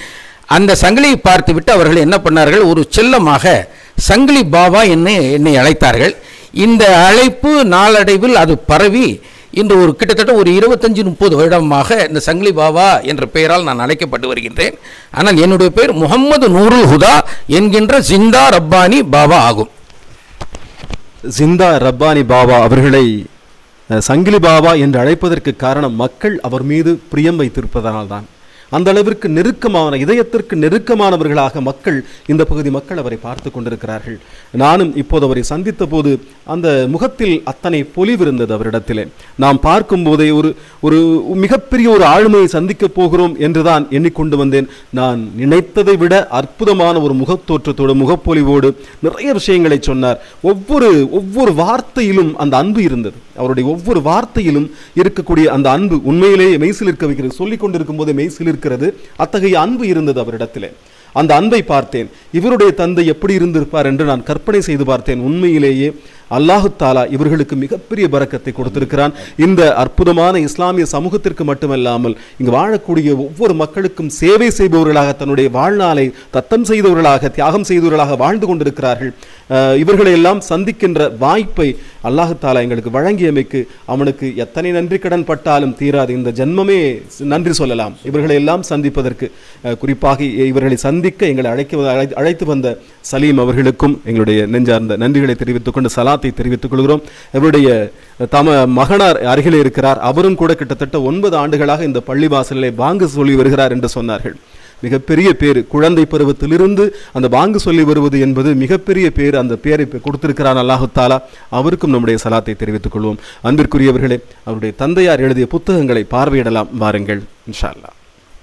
அந்த சங்கிலியை பார்த்துவிட்டு அவர்கள் என்ன பண்ணார்கள் ஒரு செல்லமாக சங்கிலி பாபா என்னை என்னை அழைத்தார்கள் இந்த அழைப்பு நாளடைவில் அது பரவி இன்று ஒரு கிட்டத்தட்ட ஒரு இருபத்தஞ்சு முப்பது வருடமாக இந்த சங்கிலி பாபா என்ற பெயரால் நான் அழைக்கப்பட்டு வருகின்றேன் ஆனால் என்னுடைய பெயர் முகமது நூருல் ஹுதா என்கின்ற ஜிந்தா ரப்பானி பாபா ஆகும் ஜிந்தா ரப்பானி பாபா அவர்களை அஹ், சங்கிலி பாபா என்று அழைப்பதற்கு காரணம் மக்கள் அவர் மீது பிரியம் வைத்திருப்பதனால்தான் அந்த அளவிற்கு நெருக்கமான இதயத்திற்கு நெருக்கமானவர்களாக மக்கள் இந்த பகுதி மக்கள் அவரை பார்த்து கொண்டிருக்கிறார்கள் நானும் இப்போது அவரை சந்தித்த போது அந்த முகத்தில் அத்தனை பொலிவு இருந்தது அவரிடத்திலே நாம் பார்க்கும் போதே ஒரு ஒரு மிகப்பெரிய ஒரு ஆளுமையை சந்திக்கப் போகிறோம் என்றுதான் எண்ணிக்கொண்டு வந்தேன் நான் நினைத்ததை விட அற்புதமான ஒரு முகத்தோற்றத்தோடு முகப்பொலிவோடு நிறைய விஷயங்களை சொன்னார் ஒவ்வொரு ஒவ்வொரு வார்த்தையிலும் அந்த அன்பு இருந்தது அவருடைய ஒவ்வொரு வார்த்தையிலும் இருக்கக்கூடிய அந்த அன்பு உண்மையிலேயே மெய்சில் இருக்க வைக்கிறது சொல்லிக் கொண்டிருக்கும் போதே மெய்சில் இருக்கிறது அத்தகைய அன்பு இருந்தது அவரிடத்திலே அந்த அன்பை பார்த்தேன் இவருடைய தந்தை எப்படி இருந்திருப்பார் என்று நான் கற்பனை செய்து பார்த்தேன் உண்மையிலேயே அல்லாஹு தாலா இவர்களுக்கு மிகப்பெரிய பரக்கத்தை கொடுத்திருக்கிறான் இந்த அற்புதமான இஸ்லாமிய சமூகத்திற்கு மட்டுமல்லாமல் இங்கு வாழக்கூடிய ஒவ்வொரு மக்களுக்கும் சேவை செய்பவர்களாக தன்னுடைய வாழ்நாளை தத்தம் செய்தவர்களாக தியாகம் செய்தவர்களாக வாழ்ந்து கொண்டிருக்கிறார்கள் அஹ், இவர்களை எல்லாம் சந்திக்கின்ற வாய்ப்பை அல்லாஹு தாலா எங்களுக்கு வழங்கியமைக்கு அவனுக்கு எத்தனை நன்றி கடன் பட்டாலும் தீராது இந்த ஜென்மமே நன்றி சொல்லலாம் இவர்களை எல்லாம் சந்திப்பதற்கு அஹ், குறிப்பாக இவர்களை சந்திக்க எங்களை அழைக்க அழை- அழைத்து வந்த சலீம் அவர்களுக்கும் எங்களுடைய நெஞ்சார்ந்த நன்றிகளை தெரிவித்துக் கொண்டு சலாத்தை தெரிவித்துக் கொள்கிறோம் இவருடைய தம மகனார் அருகிலே இருக்கிறார் அவரும் கூட கிட்டத்தட்ட ஒன்பது ஆண்டுகளாக இந்த பள்ளிவாசலிலே பாங்கு சொல்லி வருகிறார் என்று சொன்னார்கள் மிகப்பெரிய பேர் குழந்தை பருவத்திலிருந்து அந்த பாங்கு சொல்லி வருவது என்பது மிகப்பெரிய பேர் அந்த பேரை இப்ப கொடுத்திருக்கிறான் அல்லாஹு தாலா அவருக்கும் நம்முடைய சலாத்தை தெரிவித்துக் கொள்வோம் அன்பிற்குரியவர்களே அவருடைய தந்தையார் எழுதிய புத்தகங்களை பார்வையிடலாம் வாருங்கள் இன்ஷா அல்லாஹ்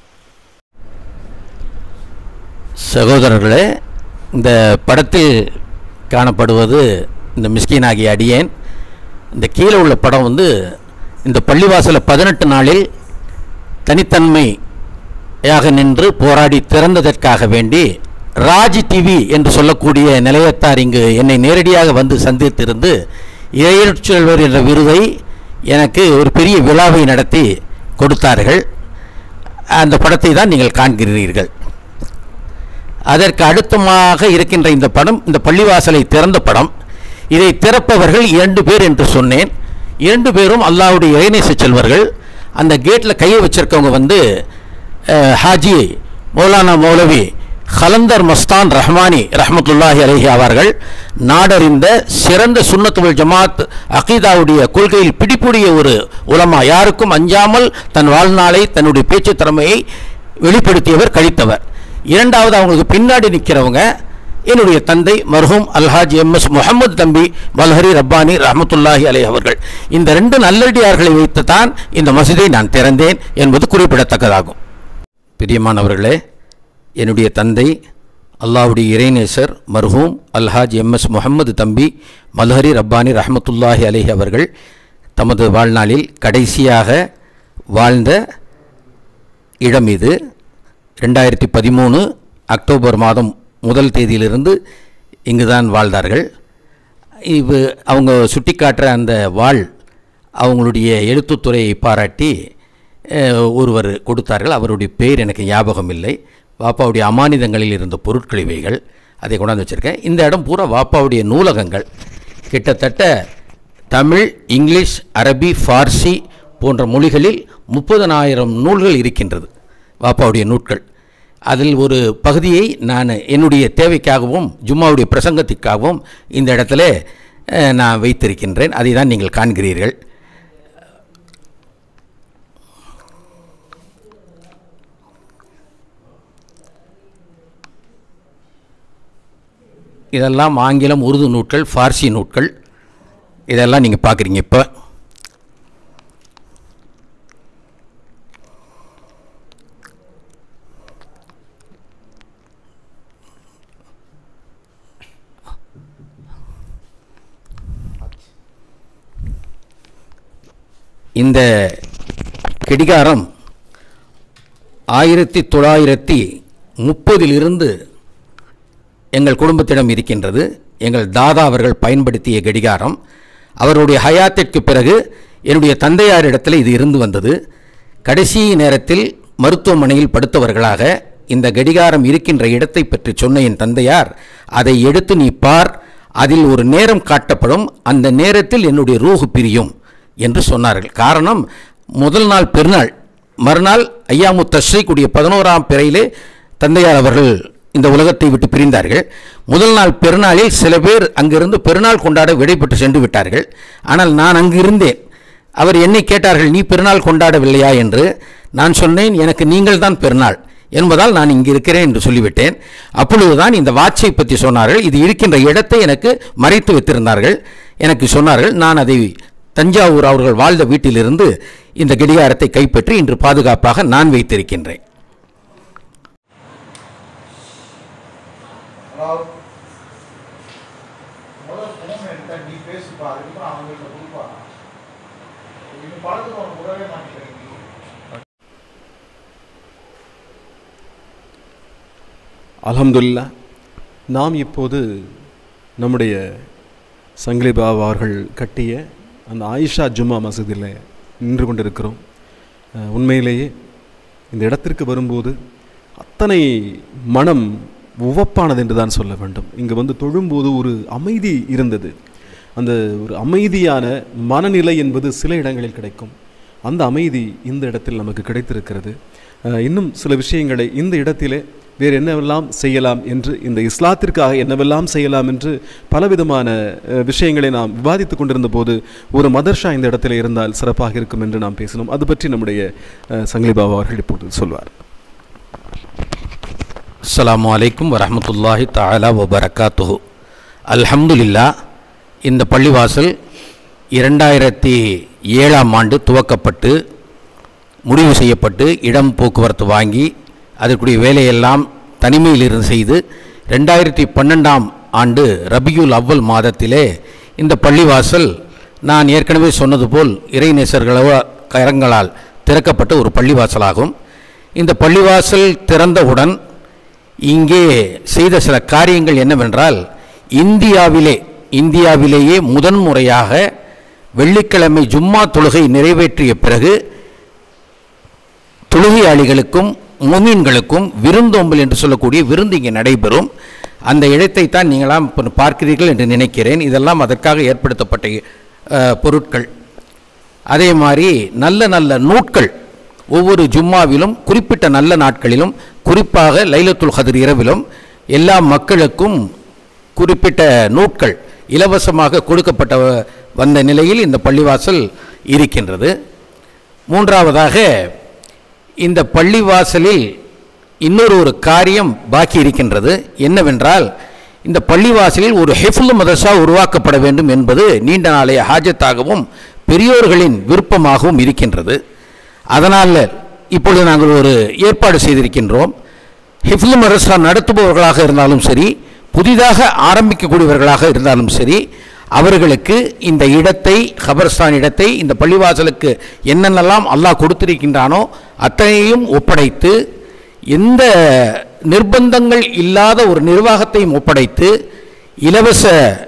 சகோதரர்களே இந்த படத்தில் காணப்படுவது இந்த மிஸ்கீனாகிய அடியேன் இந்த கீழே உள்ள படம் வந்து இந்த பள்ளிவாசல பதினெட்டு நாளில் தனித்தன்மையாக நின்று போராடி திறந்ததற்காக வேண்டி ராஜ் டிவி என்று சொல்லக்கூடிய நிலையத்தார் இங்கு என்னை நேரடியாக வந்து சந்தித்திருந்து இறையற்செல்வர் என்ற விருதை எனக்கு ஒரு பெரிய விழாவை நடத்தி கொடுத்தார்கள் அந்த படத்தை தான் நீங்கள் காண்கிறீர்கள் அதற்கு அடுத்தமாக இருக்கின்ற இந்த படம் இந்த பள்ளிவாசலை திறந்த படம் இதை திறப்பவர்கள் இரண்டு பேர் என்று சொன்னேன் இரண்டு பேரும் அல்லாஹ்வுடைய இறைநேச செல்வர்கள் அந்த கேட்டில் கையை வச்சிருக்கவங்க வந்து அஹ், ஹாஜி மௌலானா மௌலவி ஹலந்தர் மஸ்தான் ரஹ்மானி ரஹ்மத்துல்லாஹி அலைஹி அவர்கள் நாடறிந்த சிறந்த சுன்னத்துவல் ஜமாத் அகீதாவுடைய கொள்கையில் பிடிப்புடைய ஒரு உலமா யாருக்கும் அஞ்சாமல் தன் வாழ்நாளை தன்னுடைய பேச்சு திறமையை வெளிப்படுத்தியவர் கழித்தவர் இரண்டாவது அவங்களுக்கு பின்னாடி நிற்கிறவங்க என்னுடைய தந்தை மர்ஹூம் அல்ஹாஜ் எம் எஸ் முகமது தம்பி மல்ஹரி ரப்பானி ரஹமத்துல்லாஹி அலை அவர்கள் இந்த ரெண்டு நல்லடியார்களை வைத்து தான் இந்த மசூதை நான் திறந்தேன் என்பது குறிப்பிடத்தக்கதாகும் பிரியமானவர்களே என்னுடைய தந்தை அல்லாஹ்வுடைய இறைநேசர் மர்ஹூம் அல்ஹாஜ் எம் எஸ் முகமது தம்பி மல்ஹரி ரப்பானி ரஹமத்துல்லாஹி அலைஹி அவர்கள் தமது வாழ்நாளில் கடைசியாக வாழ்ந்த இடம் இது ரெண்டாயிரத்தி பதிமூணு அக்டோபர் மாதம் முதல் தேதியிலிருந்து இங்கு தான் வாழ்ந்தார்கள் இவ் அவங்க சுட்டிக்காட்டுற அந்த வாழ் அவங்களுடைய எழுத்துத்துறையை பாராட்டி அஹ், ஒருவர் கொடுத்தார்கள் அவருடைய பேர் எனக்கு ஞாபகம் இல்லை வாப்பாவுடைய அமானிதங்களில் இருந்த பொருட்கள் இவைகள் அதை கொண்டாந்து வச்சுருக்கேன் இந்த இடம் பூரா வாப்பாவுடைய நூலகங்கள் கிட்டத்தட்ட தமிழ் இங்கிலீஷ் அரபி ஃபார்சி போன்ற மொழிகளில் முப்பதனாயிரம் நூல்கள் இருக்கின்றது வாப்பாவுடைய நூட்கள் அதில் ஒரு பகுதியை நான் என்னுடைய தேவைக்காகவும் ஜும்மாவுடைய பிரசங்கத்திற்காகவும் இந்த இடத்துல அஹ், நான் வைத்திருக்கின்றேன் அதை தான் நீங்கள் காண்கிறீர்கள் இதெல்லாம் ஆங்கிலம் உருது நூட்கள் ஃபார்சி நூட்கள் இதெல்லாம் நீங்கள் பார்க்குறீங்க இப்போ இந்த கடிகாரம் ஆயிரத்தி தொள்ளாயிரத்தி முப்பதிலிருந்து எங்கள் குடும்பத்திடம் இருக்கின்றது எங்கள் தாதா அவர்கள் பயன்படுத்திய கடிகாரம் அவருடைய ஹயாத்திற்கு பிறகு என்னுடைய தந்தையாரிடத்தில் இது இருந்து வந்தது கடைசி நேரத்தில் மருத்துவமனையில் படுத்தவர்களாக இந்த கடிகாரம் இருக்கின்ற இடத்தை பற்றி சொன்ன என் தந்தையார் அதை எடுத்து நீ பார் அதில் ஒரு நேரம் காட்டப்படும் அந்த நேரத்தில் என்னுடைய ரூஹு பிரியும் என்று சொன்னார்கள் காரணம் முதல் நாள் பெருநாள் மறுநாள் ஐயாமு தஸ்ரீக்குடைய பதினோராம் பிறையிலே தந்தையார் அவர்கள் இந்த உலகத்தை விட்டு பிரிந்தார்கள் முதல் நாள் பெருநாளில் சில பேர் அங்கிருந்து பெருநாள் கொண்டாட விடைபெற்று சென்று விட்டார்கள் ஆனால் நான் அங்கு இருந்தேன் அவர் என்னை கேட்டார்கள் நீ பெருநாள் கொண்டாடவில்லையா என்று நான் சொன்னேன் எனக்கு நீங்கள் தான் பெருநாள் என்பதால் நான் இங்கு இருக்கிறேன் என்று சொல்லிவிட்டேன் அப்பொழுதுதான் இந்த வாட்சை பற்றி சொன்னார்கள் இது இருக்கின்ற இடத்தை எனக்கு மறைத்து வைத்திருந்தார்கள் எனக்கு சொன்னார்கள் நான் அதை தஞ்சாவூர் அவர்கள் வாழ்ந்த வீட்டிலிருந்து இந்த கடிகாரத்தை கைப்பற்றி இன்று பாதுகாப்பாக நான் வைத்திருக்கின்றேன் அதாவது முதல் ஃபோன் எடுத்தா நீ பேசுப்பா அதுக்கப்புறம் அவங்கள்ட்ட கொடுப்பா இந்த படத்துக்கு அவனுக்கு விடவே மாட்டேங்கிறீங்க அல்ஹம்துலில்லா நாம் இப்போது நம்முடைய சங்கிலி பாபா அவர்கள் கட்டிய அந்த ஆயிஷா ஜும்மா மசூதியில் நின்று கொண்டிருக்கிறோம் அஹ், உண்மையிலேயே இந்த இடத்திற்கு வரும்போது அத்தனை மனம் உவப்பானது என்று தான் சொல்ல வேண்டும் இங்கே வந்து தொழும்போது ஒரு அமைதி இருந்தது அந்த ஒரு அமைதியான மனநிலை என்பது சில இடங்களில் கிடைக்கும் அந்த அமைதி இந்த இடத்தில் நமக்கு கிடைத்திருக்கிறது அஹ், இன்னும் சில விஷயங்களை இந்த இடத்திலே வேறு என்னவெல்லாம் செய்யலாம் என்று இந்த இஸ்லாத்திற்காக என்னவெல்லாம் செய்யலாம் என்று பலவிதமான அஹ், விஷயங்களை நாம் விவாதித்து கொண்டிருந்த போது ஒரு மதர்ஷா இந்த இடத்துல இருந்தால் சிறப்பாக இருக்கும் என்று நாம் பேசினோம் அது பற்றி நம்முடைய அஹ், சங்கிலி பாபா அவர்கள் இப்போது சொல்வார் அஸ்ஸலாமு அலைக்கும் வரஹ்மத்துல்லாஹி தஆலா வபரகாத்துஹு அல்ஹம்துலில்லா இந்த பள்ளிவாசல் இரண்டாயிரத்தி ஏழாம் ஆண்டு துவக்கப்பட்டு முடிவு செய்யப்பட்டு இடம் போக்குவரத்து வாங்கி அதற்குரிய வேலையெல்லாம் தனிமையில் இருந்து செய்து ரெண்டாயிரத்தி பன்னெண்டாம் ஆண்டு ரபியுல் அவ்வல் மாதத்திலே இந்த பள்ளிவாசல் நான் ஏற்கனவே சொன்னது போல் இறைநேசர்கள கரங்களால் திறக்கப்பட்ட ஒரு பள்ளிவாசலாகும் இந்த பள்ளிவாசல் திறந்தவுடன் இங்கே செய்த சில காரியங்கள் என்னவென்றால் இந்தியாவிலே இந்தியாவிலேயே முதன்முறையாக வெள்ளிக்கிழமை ஜும்மா தொழுகை நிறைவேற்றிய பிறகு தொழுகையாளிகளுக்கும் முமீன்களுக்கும் விருந்தோம்பல் என்று சொல்லக்கூடிய விருந்து இங்கே நடைபெறும் அந்த இடத்தை தான் நீங்களாம் இப்போ பார்க்கிறீர்கள் என்று நினைக்கிறேன் இதெல்லாம் அதற்காக ஏற்படுத்தப்பட்ட அஹ், பொருட்கள் அதே மாதிரி நல்ல நல்ல நூட்கள் ஒவ்வொரு ஜும்மாவிலும் குறிப்பிட்ட நல்ல நாட்களிலும் குறிப்பாக லைலத்துல் கதிர் இரவிலும் எல்லா மக்களுக்கும் குறிப்பிட்ட நூட்கள் இலவசமாக கொடுக்கப்பட்ட வ- வந்த நிலையில் இந்த பள்ளிவாசல் இருக்கின்றது மூன்றாவதாக இந்த பள்ளிவாசலில் இன்னொரு ஒரு காரியம் பாக்கி இருக்கின்றது என்னவென்றால் இந்த பள்ளிவாசலில் ஒரு ஹெஃபுல் மதரசா உருவாக்கப்பட வேண்டும் என்பது நீண்ட நாளைய ஹாஜத்தாகவும் பெரியோர்களின் விருப்பமாகவும் இருக்கின்றது அதனால் இப்பொழுது நாங்கள் ஒரு ஏற்பாடு செய்திருக்கின்றோம் ஹிஃபுல் மதரசா நடத்துபவர்களாக இருந்தாலும் சரி புதிதாக ஆரம்பிக்கக்கூடியவர்களாக இருந்தாலும் சரி அவர்களுக்கு இந்த இடத்தை கபர்ஸ்தான் இடத்தை இந்த பள்ளிவாசலுக்கு என்னென்னலாம் அல்லாஹ் கொடுத்திருக்கின்றானோ அத்தனையும் ஒப்படைத்து எந்த நிர்பந்தங்கள் இல்லாத ஒரு நிர்வாகத்தையும் ஒப்படைத்து இலவச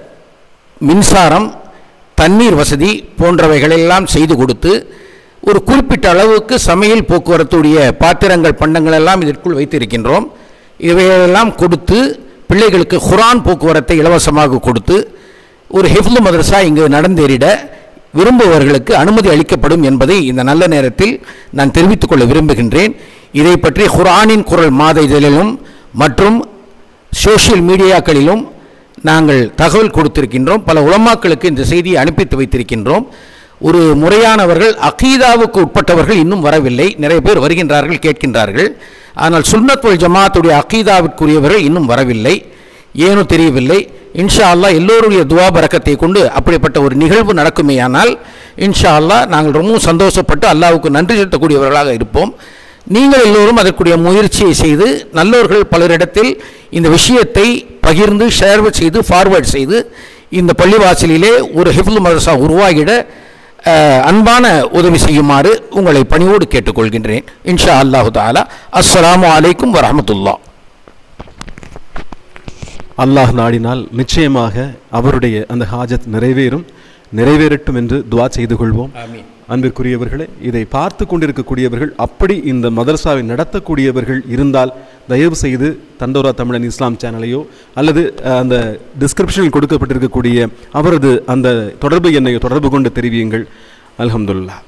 மின்சாரம் தண்ணீர் வசதி போன்றவைகளெல்லாம் செய்து கொடுத்து ஒரு குறிப்பிட்ட அளவுக்கு சமையல் போக்குவரத்துடைய பாத்திரங்கள் பண்டங்கள் எல்லாம் இதற்குள் வைத்திருக்கின்றோம் இவையெல்லாம் கொடுத்து பிள்ளைகளுக்கு குரான் போக்குவரத்தை இலவசமாக கொடுத்து ஒரு ஹிஃப்லு மதரசா இங்கு நடந்தேறிட விரும்புபவர்களுக்கு அனுமதி அளிக்கப்படும் என்பதை இந்த நல்ல நேரத்தில் நான் தெரிவித்துக் கொள்ள விரும்புகின்றேன் இதை பற்றி குர்ஆனின் குரல் மாத இதழிலும் மற்றும் சோஷியல் மீடியாக்களிலும் நாங்கள் தகவல் கொடுத்திருக்கின்றோம் பல உலமாக்களுக்கு இந்த செய்தியை அனுப்பித்து வைத்திருக்கின்றோம் ஒரு முறையானவர்கள் அகீதாவுக்கு உட்பட்டவர்கள் இன்னும் வரவில்லை நிறைய பேர் வருகின்றார்கள் கேட்கின்றார்கள் ஆனால் சுன்னத் வல் ஜமாத்துடைய அகீதாவிற்குரியவர்கள் இன்னும் வரவில்லை ஏனோ தெரியவில்லை இன்ஷா அல்லாஹ் எல்லோருடைய துவா பரக்கத்தை கொண்டு அப்படிப்பட்ட ஒரு நிகழ்வு நடக்குமேயானால் இன்ஷா அல்லாஹ் நாங்கள் ரொம்பவும் சந்தோஷப்பட்டு அல்லாஹ்வுக்கு நன்றி செலுத்தக்கூடியவர்களாக இருப்போம் நீங்கள் எல்லோரும் அதற்குரிய முயற்சியை செய்து நல்லோர்கள் பலரிடத்தில் இந்த விஷயத்தை பகிர்ந்து ஷேர் செய்து ஃபார்வர்ட் செய்து இந்த பள்ளிவாசலிலே ஒரு ஹிஃபுல் மதரசா உருவாகிட அஹ், அன்பான உதவி செய்யுமாறு உங்களை பணிவோடு கேட்டுக்கொள்கின்றேன் இன்ஷா அல்லாஹு தாலா அஸ்ஸலாமு அலைக்கும் வரஹமத்துல்லாஹ் அல்லாஹ் நாடினால் நிச்சயமாக அவருடைய அந்த ஹாஜத் நிறைவேறும் நிறைவேறட்டும் என்று துவா செய்து கொள்வோம் அன்பிற்குரியவர்களே இதை பார்த்து கொண்டிருக்கக்கூடியவர்கள் அப்படி இந்த மதரசாவை நடத்தக்கூடியவர்கள் இருந்தால் தயவு செய்து தண்டோரா தமிழன் இஸ்லாம் சேனலையோ அல்லது அஹ், அந்த டிஸ்கிரிப்ஷனில் கொடுக்கப்பட்டிருக்கக்கூடிய அவரது அந்த தொடர்பு எண்ணை தொடர்பு கொண்டு தெரிவியுங்கள் அல்ஹம்துலில்லாஹ்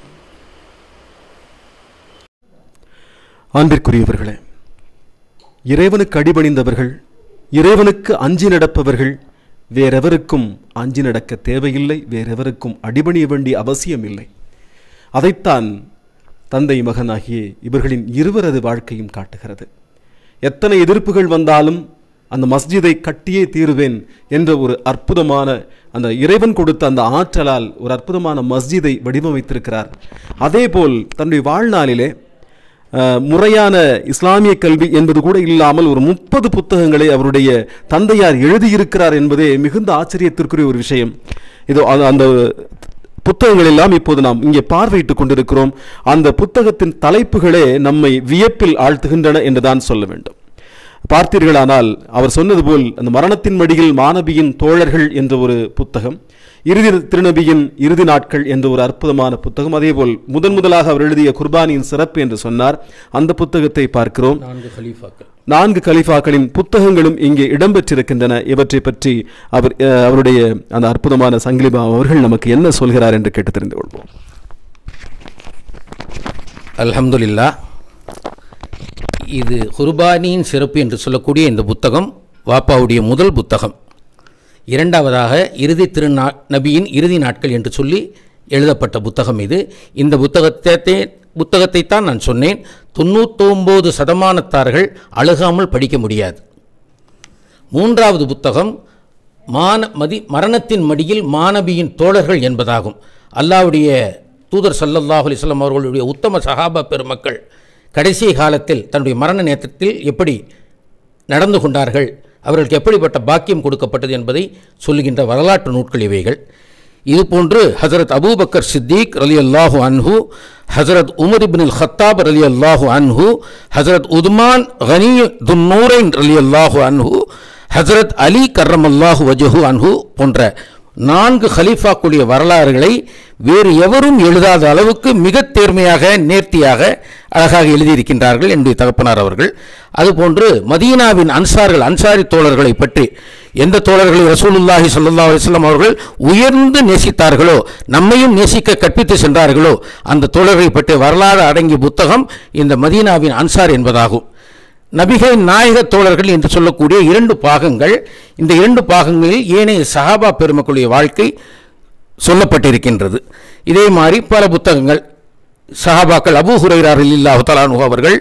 அன்பிற்குரியவர்களே இறைவனுக்கு அடிபணிந்தவர்கள் இறைவனுக்கு அஞ்சி நடப்பவர்கள் வேறெவருக்கும் அஞ்சி நடக்க தேவையில்லை வேறெவருக்கும் அடிபணிய வேண்டிய அவசியம் இல்லை அதைத்தான் தந்தை மகனாகிய இவர்களின் இருவரது வாழ்க்கையும் காட்டுகிறது எத்தனை எதிர்ப்புகள் வந்தாலும் அந்த மஸ்ஜிதை கட்டியே தீருவேன் என்ற ஒரு அற்புதமான அந்த இறைவன் கொடுத்த அந்த ஆற்றலால் ஒரு அற்புதமான மஸ்ஜிதை வடிவமைத்திருக்கிறார் அதேபோல் தன்னுடைய வாழ்நாளிலே அஹ், முறையான இஸ்லாமிய கல்வி என்பது கூட இல்லாமல் ஒரு முப்பது புத்தகங்களை அவருடைய தந்தையார் எழுதியிருக்கிறார் என்பதே மிகுந்த ஆச்சரியத்திற்குரிய ஒரு விஷயம் இதோ அது- அந்த புத்தகங்கள் எல்லாம் இப்போது நாம் இங்கே பார்வையிட்டுக் கொண்டிருக்கிறோம் அந்த புத்தகத்தின் தலைப்புகளே நம்மை வியப்பில் ஆழ்த்துகின்றன என்றுதான் சொல்ல வேண்டும் பார்த்தீர்களானால் அவர் சொன்னது போல் அந்த மரணத்தின் மடியில் மாணவியின் தோழர்கள் என்ற ஒரு புத்தகம் இறுதி திருநபியின் இறுதி நாட்கள் என்ற ஒரு அற்புதமான புத்தகம் அதேபோல் முதன் முதலாக அவர் எழுதிய குர்பானியின் சிறப்பு என்று சொன்னார் அந்த புத்தகத்தை பார்க்கிறோம் நான்கு ஹலீஃபாக்கள் நான்கு கலிஃபாக்களின் புத்தகங்களும் இங்கே இடம்பெற்றிருக்கின்றன இவற்றை பற்றி அவர் அஹ், அவருடைய அந்த அற்புதமான சங்கிலிபா அவர்கள் நமக்கு என்ன சொல்கிறார் என்று கேட்டு தெரிந்து கொள்வோம் அல்ஹம்துலில்லா இது குர்பானியின் சிறப்பு என்று சொல்லக்கூடிய இந்த புத்தகம் வாப்பாவுடைய முதல் புத்தகம் இரண்டாவதாக இறுதி திருநா நபியின் இறுதி நாட்கள் என்று சொல்லி எழுதப்பட்ட புத்தகம் இது இந்த புத்தகத்தை புத்தகத்தை தான் நான் சொன்னேன் தொண்ணூத்தொம்பது சதமானத்தார்கள் அழுகாமல் படிக்க முடியாது மூன்றாவது புத்தகம் மான மதி மரணத்தின் மடியில் மாணவியின் தோழர்கள் என்பதாகும் அல்லாவுடைய தூதர் ஸல்லல்லாஹு அலைஹி வஸல்லம் அவர்களுடைய உத்தம சஹாபா பெருமக்கள் கடைசி காலத்தில் தன்னுடைய மரண நேரத்தில் எப்படி நடந்து கொண்டார்கள் அவர்களுக்கு எப்படிப்பட்ட பாக்கியம் கொடுக்கப்பட்டது என்பதை சொல்லுகின்ற வரலாற்று நூட்கள் இவைகள் இதுபோன்று ஹசரத் அபூபக்கர் சித்திக் ரலி அல்லாஹு அன்ஹு ஹசரத் உமர் இப்னுல் ஹத்தாப் ரலி அல்லாஹு அன்ஹு ஹசரத் உதுமான் கனி துன்னூரைன் ரலி அல்லாஹு அன்ஹு ஹசரத் அலி கர்ரம் அல்லாஹு வஜஹு அன்ஹு போன்ற நான்கு ஹலீஃபாக்குடைய வரலாறுகளை வேறு எவரும் எழுதாத அளவுக்கு மிக தேர்மையாக நேர்த்தியாக அழகாக எழுதியிருக்கின்றார்கள் என்னுடைய தகப்பனார் அவர்கள் அதுபோன்று மதீனாவின் அன்சார்கள் அன்சாரி தோழர்களை பற்றி எந்த தோழர்களை ரசூலுல்லாஹி ஸல்லல்லாஹு அலைஹி வஸல்லம் அவர்கள் உயர்ந்து நேசித்தார்களோ நம்மையும் நேசிக்க கற்பித்து சென்றார்களோ அந்த தோழர்களை பற்றிய வரலாறு அடங்கிய புத்தகம் இந்த மதீனாவின் அன்சார் என்பதாகும் நபிகள் நாயக தோழர்கள் என்று சொல்லக்கூடிய இரண்டு பாகங்கள் இந்த இரண்டு பாகங்களில் ஏனைய சஹாபா பெருமக்களுடைய வாழ்க்கை சொல்லப்பட்டிருக்கின்றது இதே மாதிரி பல புத்தகங்கள் சஹாபாக்கள் அபூ ஹுரைரார் இல்லாஹு தலானு அவர்கள்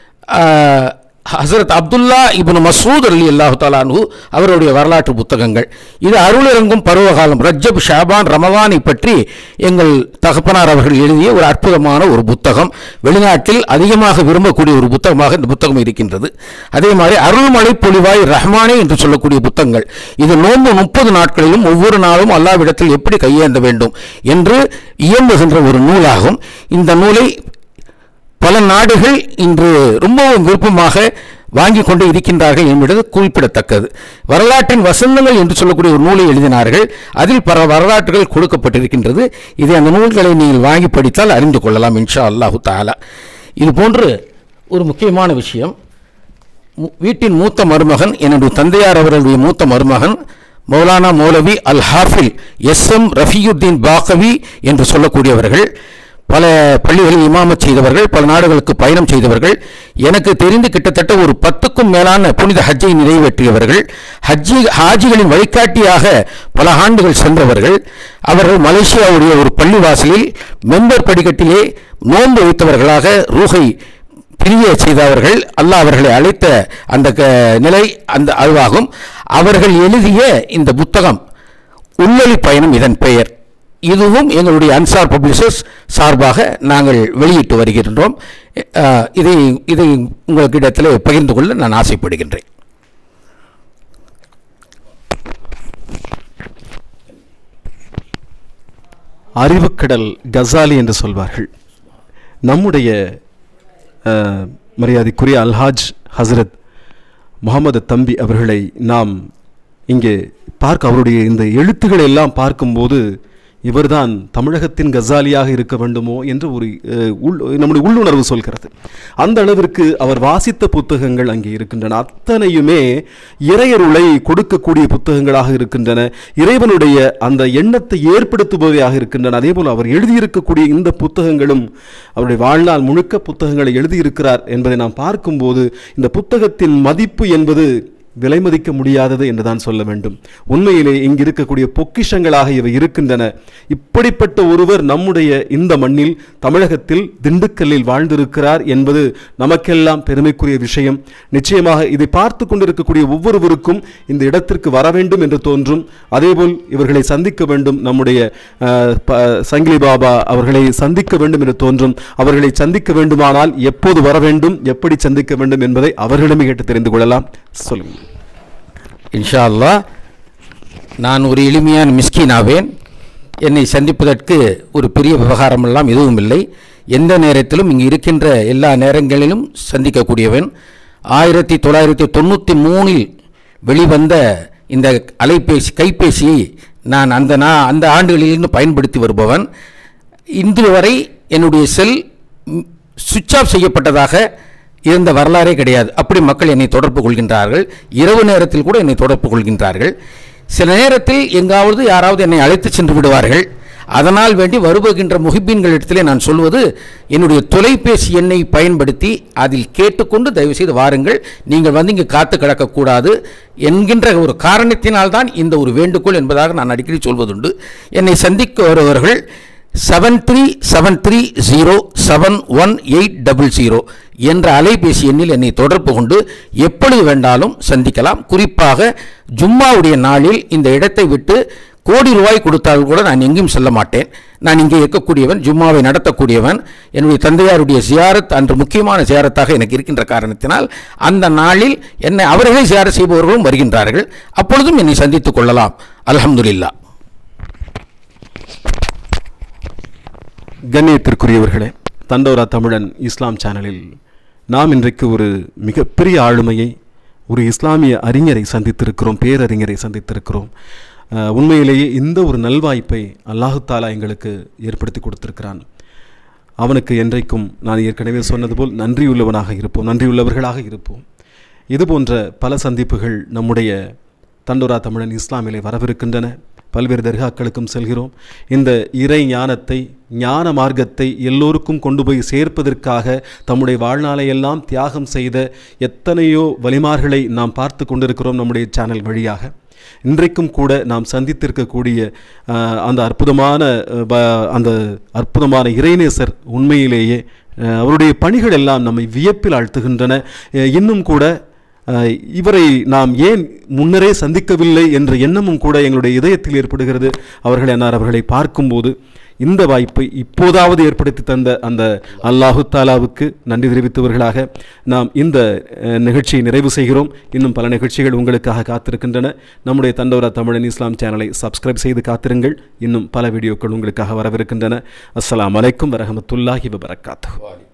ஆஹ், ஹசரத் அப்துல்லா இப்னு மசூத் அலி அல்லாஹு தலானு அவருடைய வரலாற்று புத்தகங்கள் இது அருளிறங்கும் பருவகாலம் ரஜப் ஷாபான் ரமவானை பற்றி எங்கள் தகப்பனார் அவர்கள் எழுதிய ஒரு அற்புதமான ஒரு புத்தகம் வெளிநாட்டில் அதிகமாக விரும்பக்கூடிய ஒரு புத்தகமாக இந்த புத்தகம் இருக்கின்றது அதே மாதிரி அருள்மழை பொழிவாய் ரஹ்மானே என்று சொல்லக்கூடிய புத்தகங்கள் இது நோன்பு முப்பது நாட்களிலும் ஒவ்வொரு நாளும் அல்லாவிடத்தில் எப்படி கையேந்த வேண்டும் என்று இயம்புகின்ற ஒரு நூலாகும் இந்த நூலை பல நாடுகள் இன்று ரொம்பவும் விருப்பமாக வாங்கி கொண்டு இருக்கின்றார்கள் என்பது குறிப்பிடத்தக்கது வரலாற்றின் வசந்தங்கள் என்று சொல்லக்கூடிய ஒரு நூலை எழுதினார்கள் அதில் பல வரலாற்றுகள் கொடுக்கப்பட்டிருக்கின்றது இதை அந்த நூல்களை நீங்கள் வாங்கி படித்தால் அறிந்து கொள்ளலாம் இன்ஷா அல்லாஹு தாலா இது போன்று ஒரு முக்கியமான விஷயம் மு- வீட்டின் மூத்த மருமகன் என்னுடைய தந்தையார் அவர்களுடைய மூத்த மருமகன் மௌலானா மௌலவி அல் ஹாஃபில் எஸ் எம் ரஃபியுத்தீன் பாகவி என்று சொல்லக்கூடியவர்கள் பல பள்ளிகளில் இமாமத் செய்தவர்கள் பல நாடுகளுக்கு பயணம் செய்தவர்கள் எனக்கு தெரிந்து கிட்டத்தட்ட ஒரு பத்துக்கும் மேலான புனித ஹஜ்ஜை நிறைவேற்றியவர்கள் ஹஜ்ஜி ஹாஜிகளின் வழிகாட்டியாக பல ஆண்டுகள் சென்றவர்கள் அவர்கள் மலேசியாவுடைய ஒரு பள்ளிவாசலில் மெம்பர் படிக்கட்டிலே நோன்பு வைத்தவர்களாக ரூஹை பிரிய செய்தவர்கள் அல்லாஹ் அவர்களை அழைத்த அந்த க- நிலை அந்த அதுவாகும் அவர்கள் எழுதிய இந்த புத்தகம் உள்வழி பயணம் இதன் பெயர் இதுவும் எங்களுடைய அன்சார் பப்ளிஷர்ஸ் சார்பாக நாங்கள் வெளியிட்டு வருகின்றோம் அஹ், இதை இதை உங்களுக்கு இடத்தில் பகிர்ந்து கொள்ள நான் ஆசைப்படுகின்றேன் அறிவுக்கடல் கசாலி என்று சொல்வார்கள் நம்முடைய அஹ், மரியாதைக்குரிய அல்ஹாஜ் ஹசரத் முகமது தம்பி அவர்களை நாம் இங்கே பார்க்க அவருடைய இந்த எழுத்துக்களை எல்லாம் பார்க்கும்போது இவர்தான் தமிழகத்தின் கசாலியாக இருக்க வேண்டுமோ என்று ஒரு அஹ், உள் நம்முடைய உள்ளுணர்வு சொல்கிறது அந்த அளவிற்கு அவர் வாசித்த புத்தகங்கள் அங்கே இருக்கின்றன அத்தனையுமே இறையருளை கொடுக்கக்கூடிய புத்தகங்களாக இருக்கின்றன இறைவனுடைய அந்த எண்ணத்தை ஏற்படுத்துபவையாக இருக்கின்றன அதே போல் அவர் எழுதியிருக்கக்கூடிய இந்த புத்தகங்களும் அவருடைய வாழ்நாள் முழுக்க புத்தகங்களை எழுதியிருக்கிறார் என்பதை நாம் பார்க்கும்போது இந்த புத்தகத்தின் மதிப்பு என்பது விலை மதிக்க முடியாதது என்றுதான் சொல்ல வேண்டும் உண்மையிலே இங்கு இருக்கக்கூடிய பொக்கிஷங்களாக இவை இருக்கின்றன இப்படிப்பட்ட ஒருவர் நம்முடைய இந்த மண்ணில் தமிழகத்தில் திண்டுக்கல்லில் வாழ்ந்திருக்கிறார் என்பது நமக்கெல்லாம் பெருமைக்குரிய விஷயம் நிச்சயமாக இதை பார்த்து கொண்டிருக்கக்கூடிய ஒவ்வொருவருக்கும் இந்த இடத்திற்கு வர வேண்டும் என்று தோன்றும் அதேபோல் இவர்களை சந்திக்க வேண்டும் நம்முடைய அஹ், ப- சங்கிலி பாபா அவர்களை சந்திக்க வேண்டும் என்று தோன்றும் அவர்களை சந்திக்க வேண்டுமானால் எப்போது வர வேண்டும் எப்படி சந்திக்க வேண்டும் என்பதை அவர்களிடமே கேட்டு தெரிந்து கொள்ளலாம் சொல்லுங்கள் இன்ஷா அல்லாஹ் நான் ஒரு எளிமையான மிஸ்கின் ஆவேன் என்னை சந்திப்பதற்கு ஒரு பெரிய விவகாரமெல்லாம் எதுவும் இல்லை எந்த நேரத்திலும் இங்கு இருக்கின்ற எல்லா நேரங்களிலும் சந்திக்கக்கூடியவன் ஆயிரத்தி தொள்ளாயிரத்தி தொண்ணூற்றி மூணில் வெளிவந்த இந்த அலைபேசி கைபேசியை நான் அந்த நான் அந்த ஆண்டுகளிலிருந்து பயன்படுத்தி வருபவன் இன்று வரை என்னுடைய செல் சுவிட்ச் ஆஃப் செய்யப்பட்டதாக இருந்த வரலாறே கிடையாது அப்படி மக்கள் என்னை தொடர்பு கொள்கின்றார்கள் இரவு நேரத்தில் கூட என்னை தொடர்பு கொள்கின்றார்கள் சில நேரத்தில் எங்காவது யாராவது என்னை அழைத்து சென்று விடுவார்கள் அதனால் வேண்டி வருபகின்ற முகிப்பீன்களிடத்திலே நான் சொல்வது என்னுடைய தொலைபேசி எண்ணை பயன்படுத்தி அதில் கேட்டுக்கொண்டு தயவுசெய்து வாருங்கள் நீங்கள் வந்து இங்கே காத்து கிடக்கக்கூடாது என்கின்ற ஒரு காரணத்தினால்தான் இந்த ஒரு வேண்டுகோள் என்பதாக நான் அடிக்கடி சொல்வதுண்டு என்னை சந்திக்க வருபவர்கள் seven three seven three zero seven one eight double zero என்ற அலைபேசி எண்ணில் என்னை தொடர்பு கொண்டு எப்பொழுது வேண்டாலும் சந்திக்கலாம் குறிப்பாக ஜும்மாவுடைய நாளில் இந்த இடத்தை விட்டு கோடி ரூபாய் கொடுத்தால் கூட நான் எங்கேயும் செல்ல மாட்டேன் நான் இங்கே இருக்கக்கூடியவன் ஜும்மாவை நடத்தக்கூடியவன் என்னுடைய தந்தையாருடைய ஜியாரத் அன்று முக்கியமான ஜியாரத்தாக எனக்கு இருக்கின்ற காரணத்தினால் அந்த நாளில் என்னை அவர்களே ஜியாரத் செய்பவர்களும் வருகின்றார்கள் அப்பொழுதும் என்னை சந்தித்துக் கொள்ளலாம் அல்ஹம்துலில்லாஹ் கண்ணியத்திற்குரியவர்களே தண்டோரா தமிழன் இஸ்லாம் சேனலில் நாம் இன்றைக்கு ஒரு மிகப்பெரிய ஆளுமையை ஒரு இஸ்லாமிய அறிஞரை சந்தித்திருக்கிறோம் பேரறிஞரை சந்தித்திருக்கிறோம் அஹ், உண்மையிலேயே இந்த ஒரு நல்வாய்ப்பை அல்லாஹு தாலா எங்களுக்கு ஏற்படுத்தி கொடுத்திருக்கிறான் அவனுக்கு என்றைக்கும் நான் ஏற்கனவே சொன்னது போல் நன்றியுள்ளவனாக இருப்போம் நன்றியுள்ளவர்களாக இருப்போம் இது போன்ற பல சந்திப்புகள் நம்முடைய தண்டோரா தமிழன் இஸ்லாமிலே வரவிருக்கின்றன பல்வேறு தர்காக்களுக்கும் செல்கிறோம் இந்த இறை ஞானத்தை ஞான மார்க்கத்தை எல்லோருக்கும் கொண்டு போய் சேர்ப்பதற்காக தம்முடைய வாழ்நாளை எல்லாம் தியாகம் செய்த எத்தனையோ வலிமார்களை நாம் பார்த்து கொண்டிருக்கிறோம் நம்முடைய சேனல் வழியாக இன்றைக்கும் கூட நாம் சந்தித்திருக்கக்கூடிய அஹ், அந்த அற்புதமான அஹ், ப- அந்த அற்புதமான இறைநேசர் உண்மையிலேயே அஹ், அவருடைய பணிகள் எல்லாம் நம்மை வியப்பில் ஆழ்த்துகின்றன அஹ், இன்னும் கூட அஹ், இவரை நாம் ஏன் முன்னரே சந்திக்கவில்லை என்ற எண்ணமும் கூட எங்களுடைய இதயத்தில் ஏற்படுகிறது அவர்கள் என்னார் அவர்களை பார்க்கும்போது இந்த வாய்ப்பை இப்போதாவது ஏற்படுத்தி தந்த அந்த அல்லாஹு தாலாவுக்கு நன்றி தெரிவித்தவர்களாக நாம் இந்த அஹ், நிகழ்ச்சியை நிறைவு செய்கிறோம் இன்னும் பல நிகழ்ச்சிகள் உங்களுக்காக காத்திருக்கின்றன நம்முடைய தண்டோரா தமிழன் இஸ்லாம் சேனலை சப்ஸ்கிரைப் செய்து காத்திருங்கள் இன்னும் பல வீடியோக்கள் உங்களுக்காக வரவிருக்கின்றன அஸ்ஸலாமு அலைக்கும் வரஹமத்துல்லாஹி வபரகாத்துஹு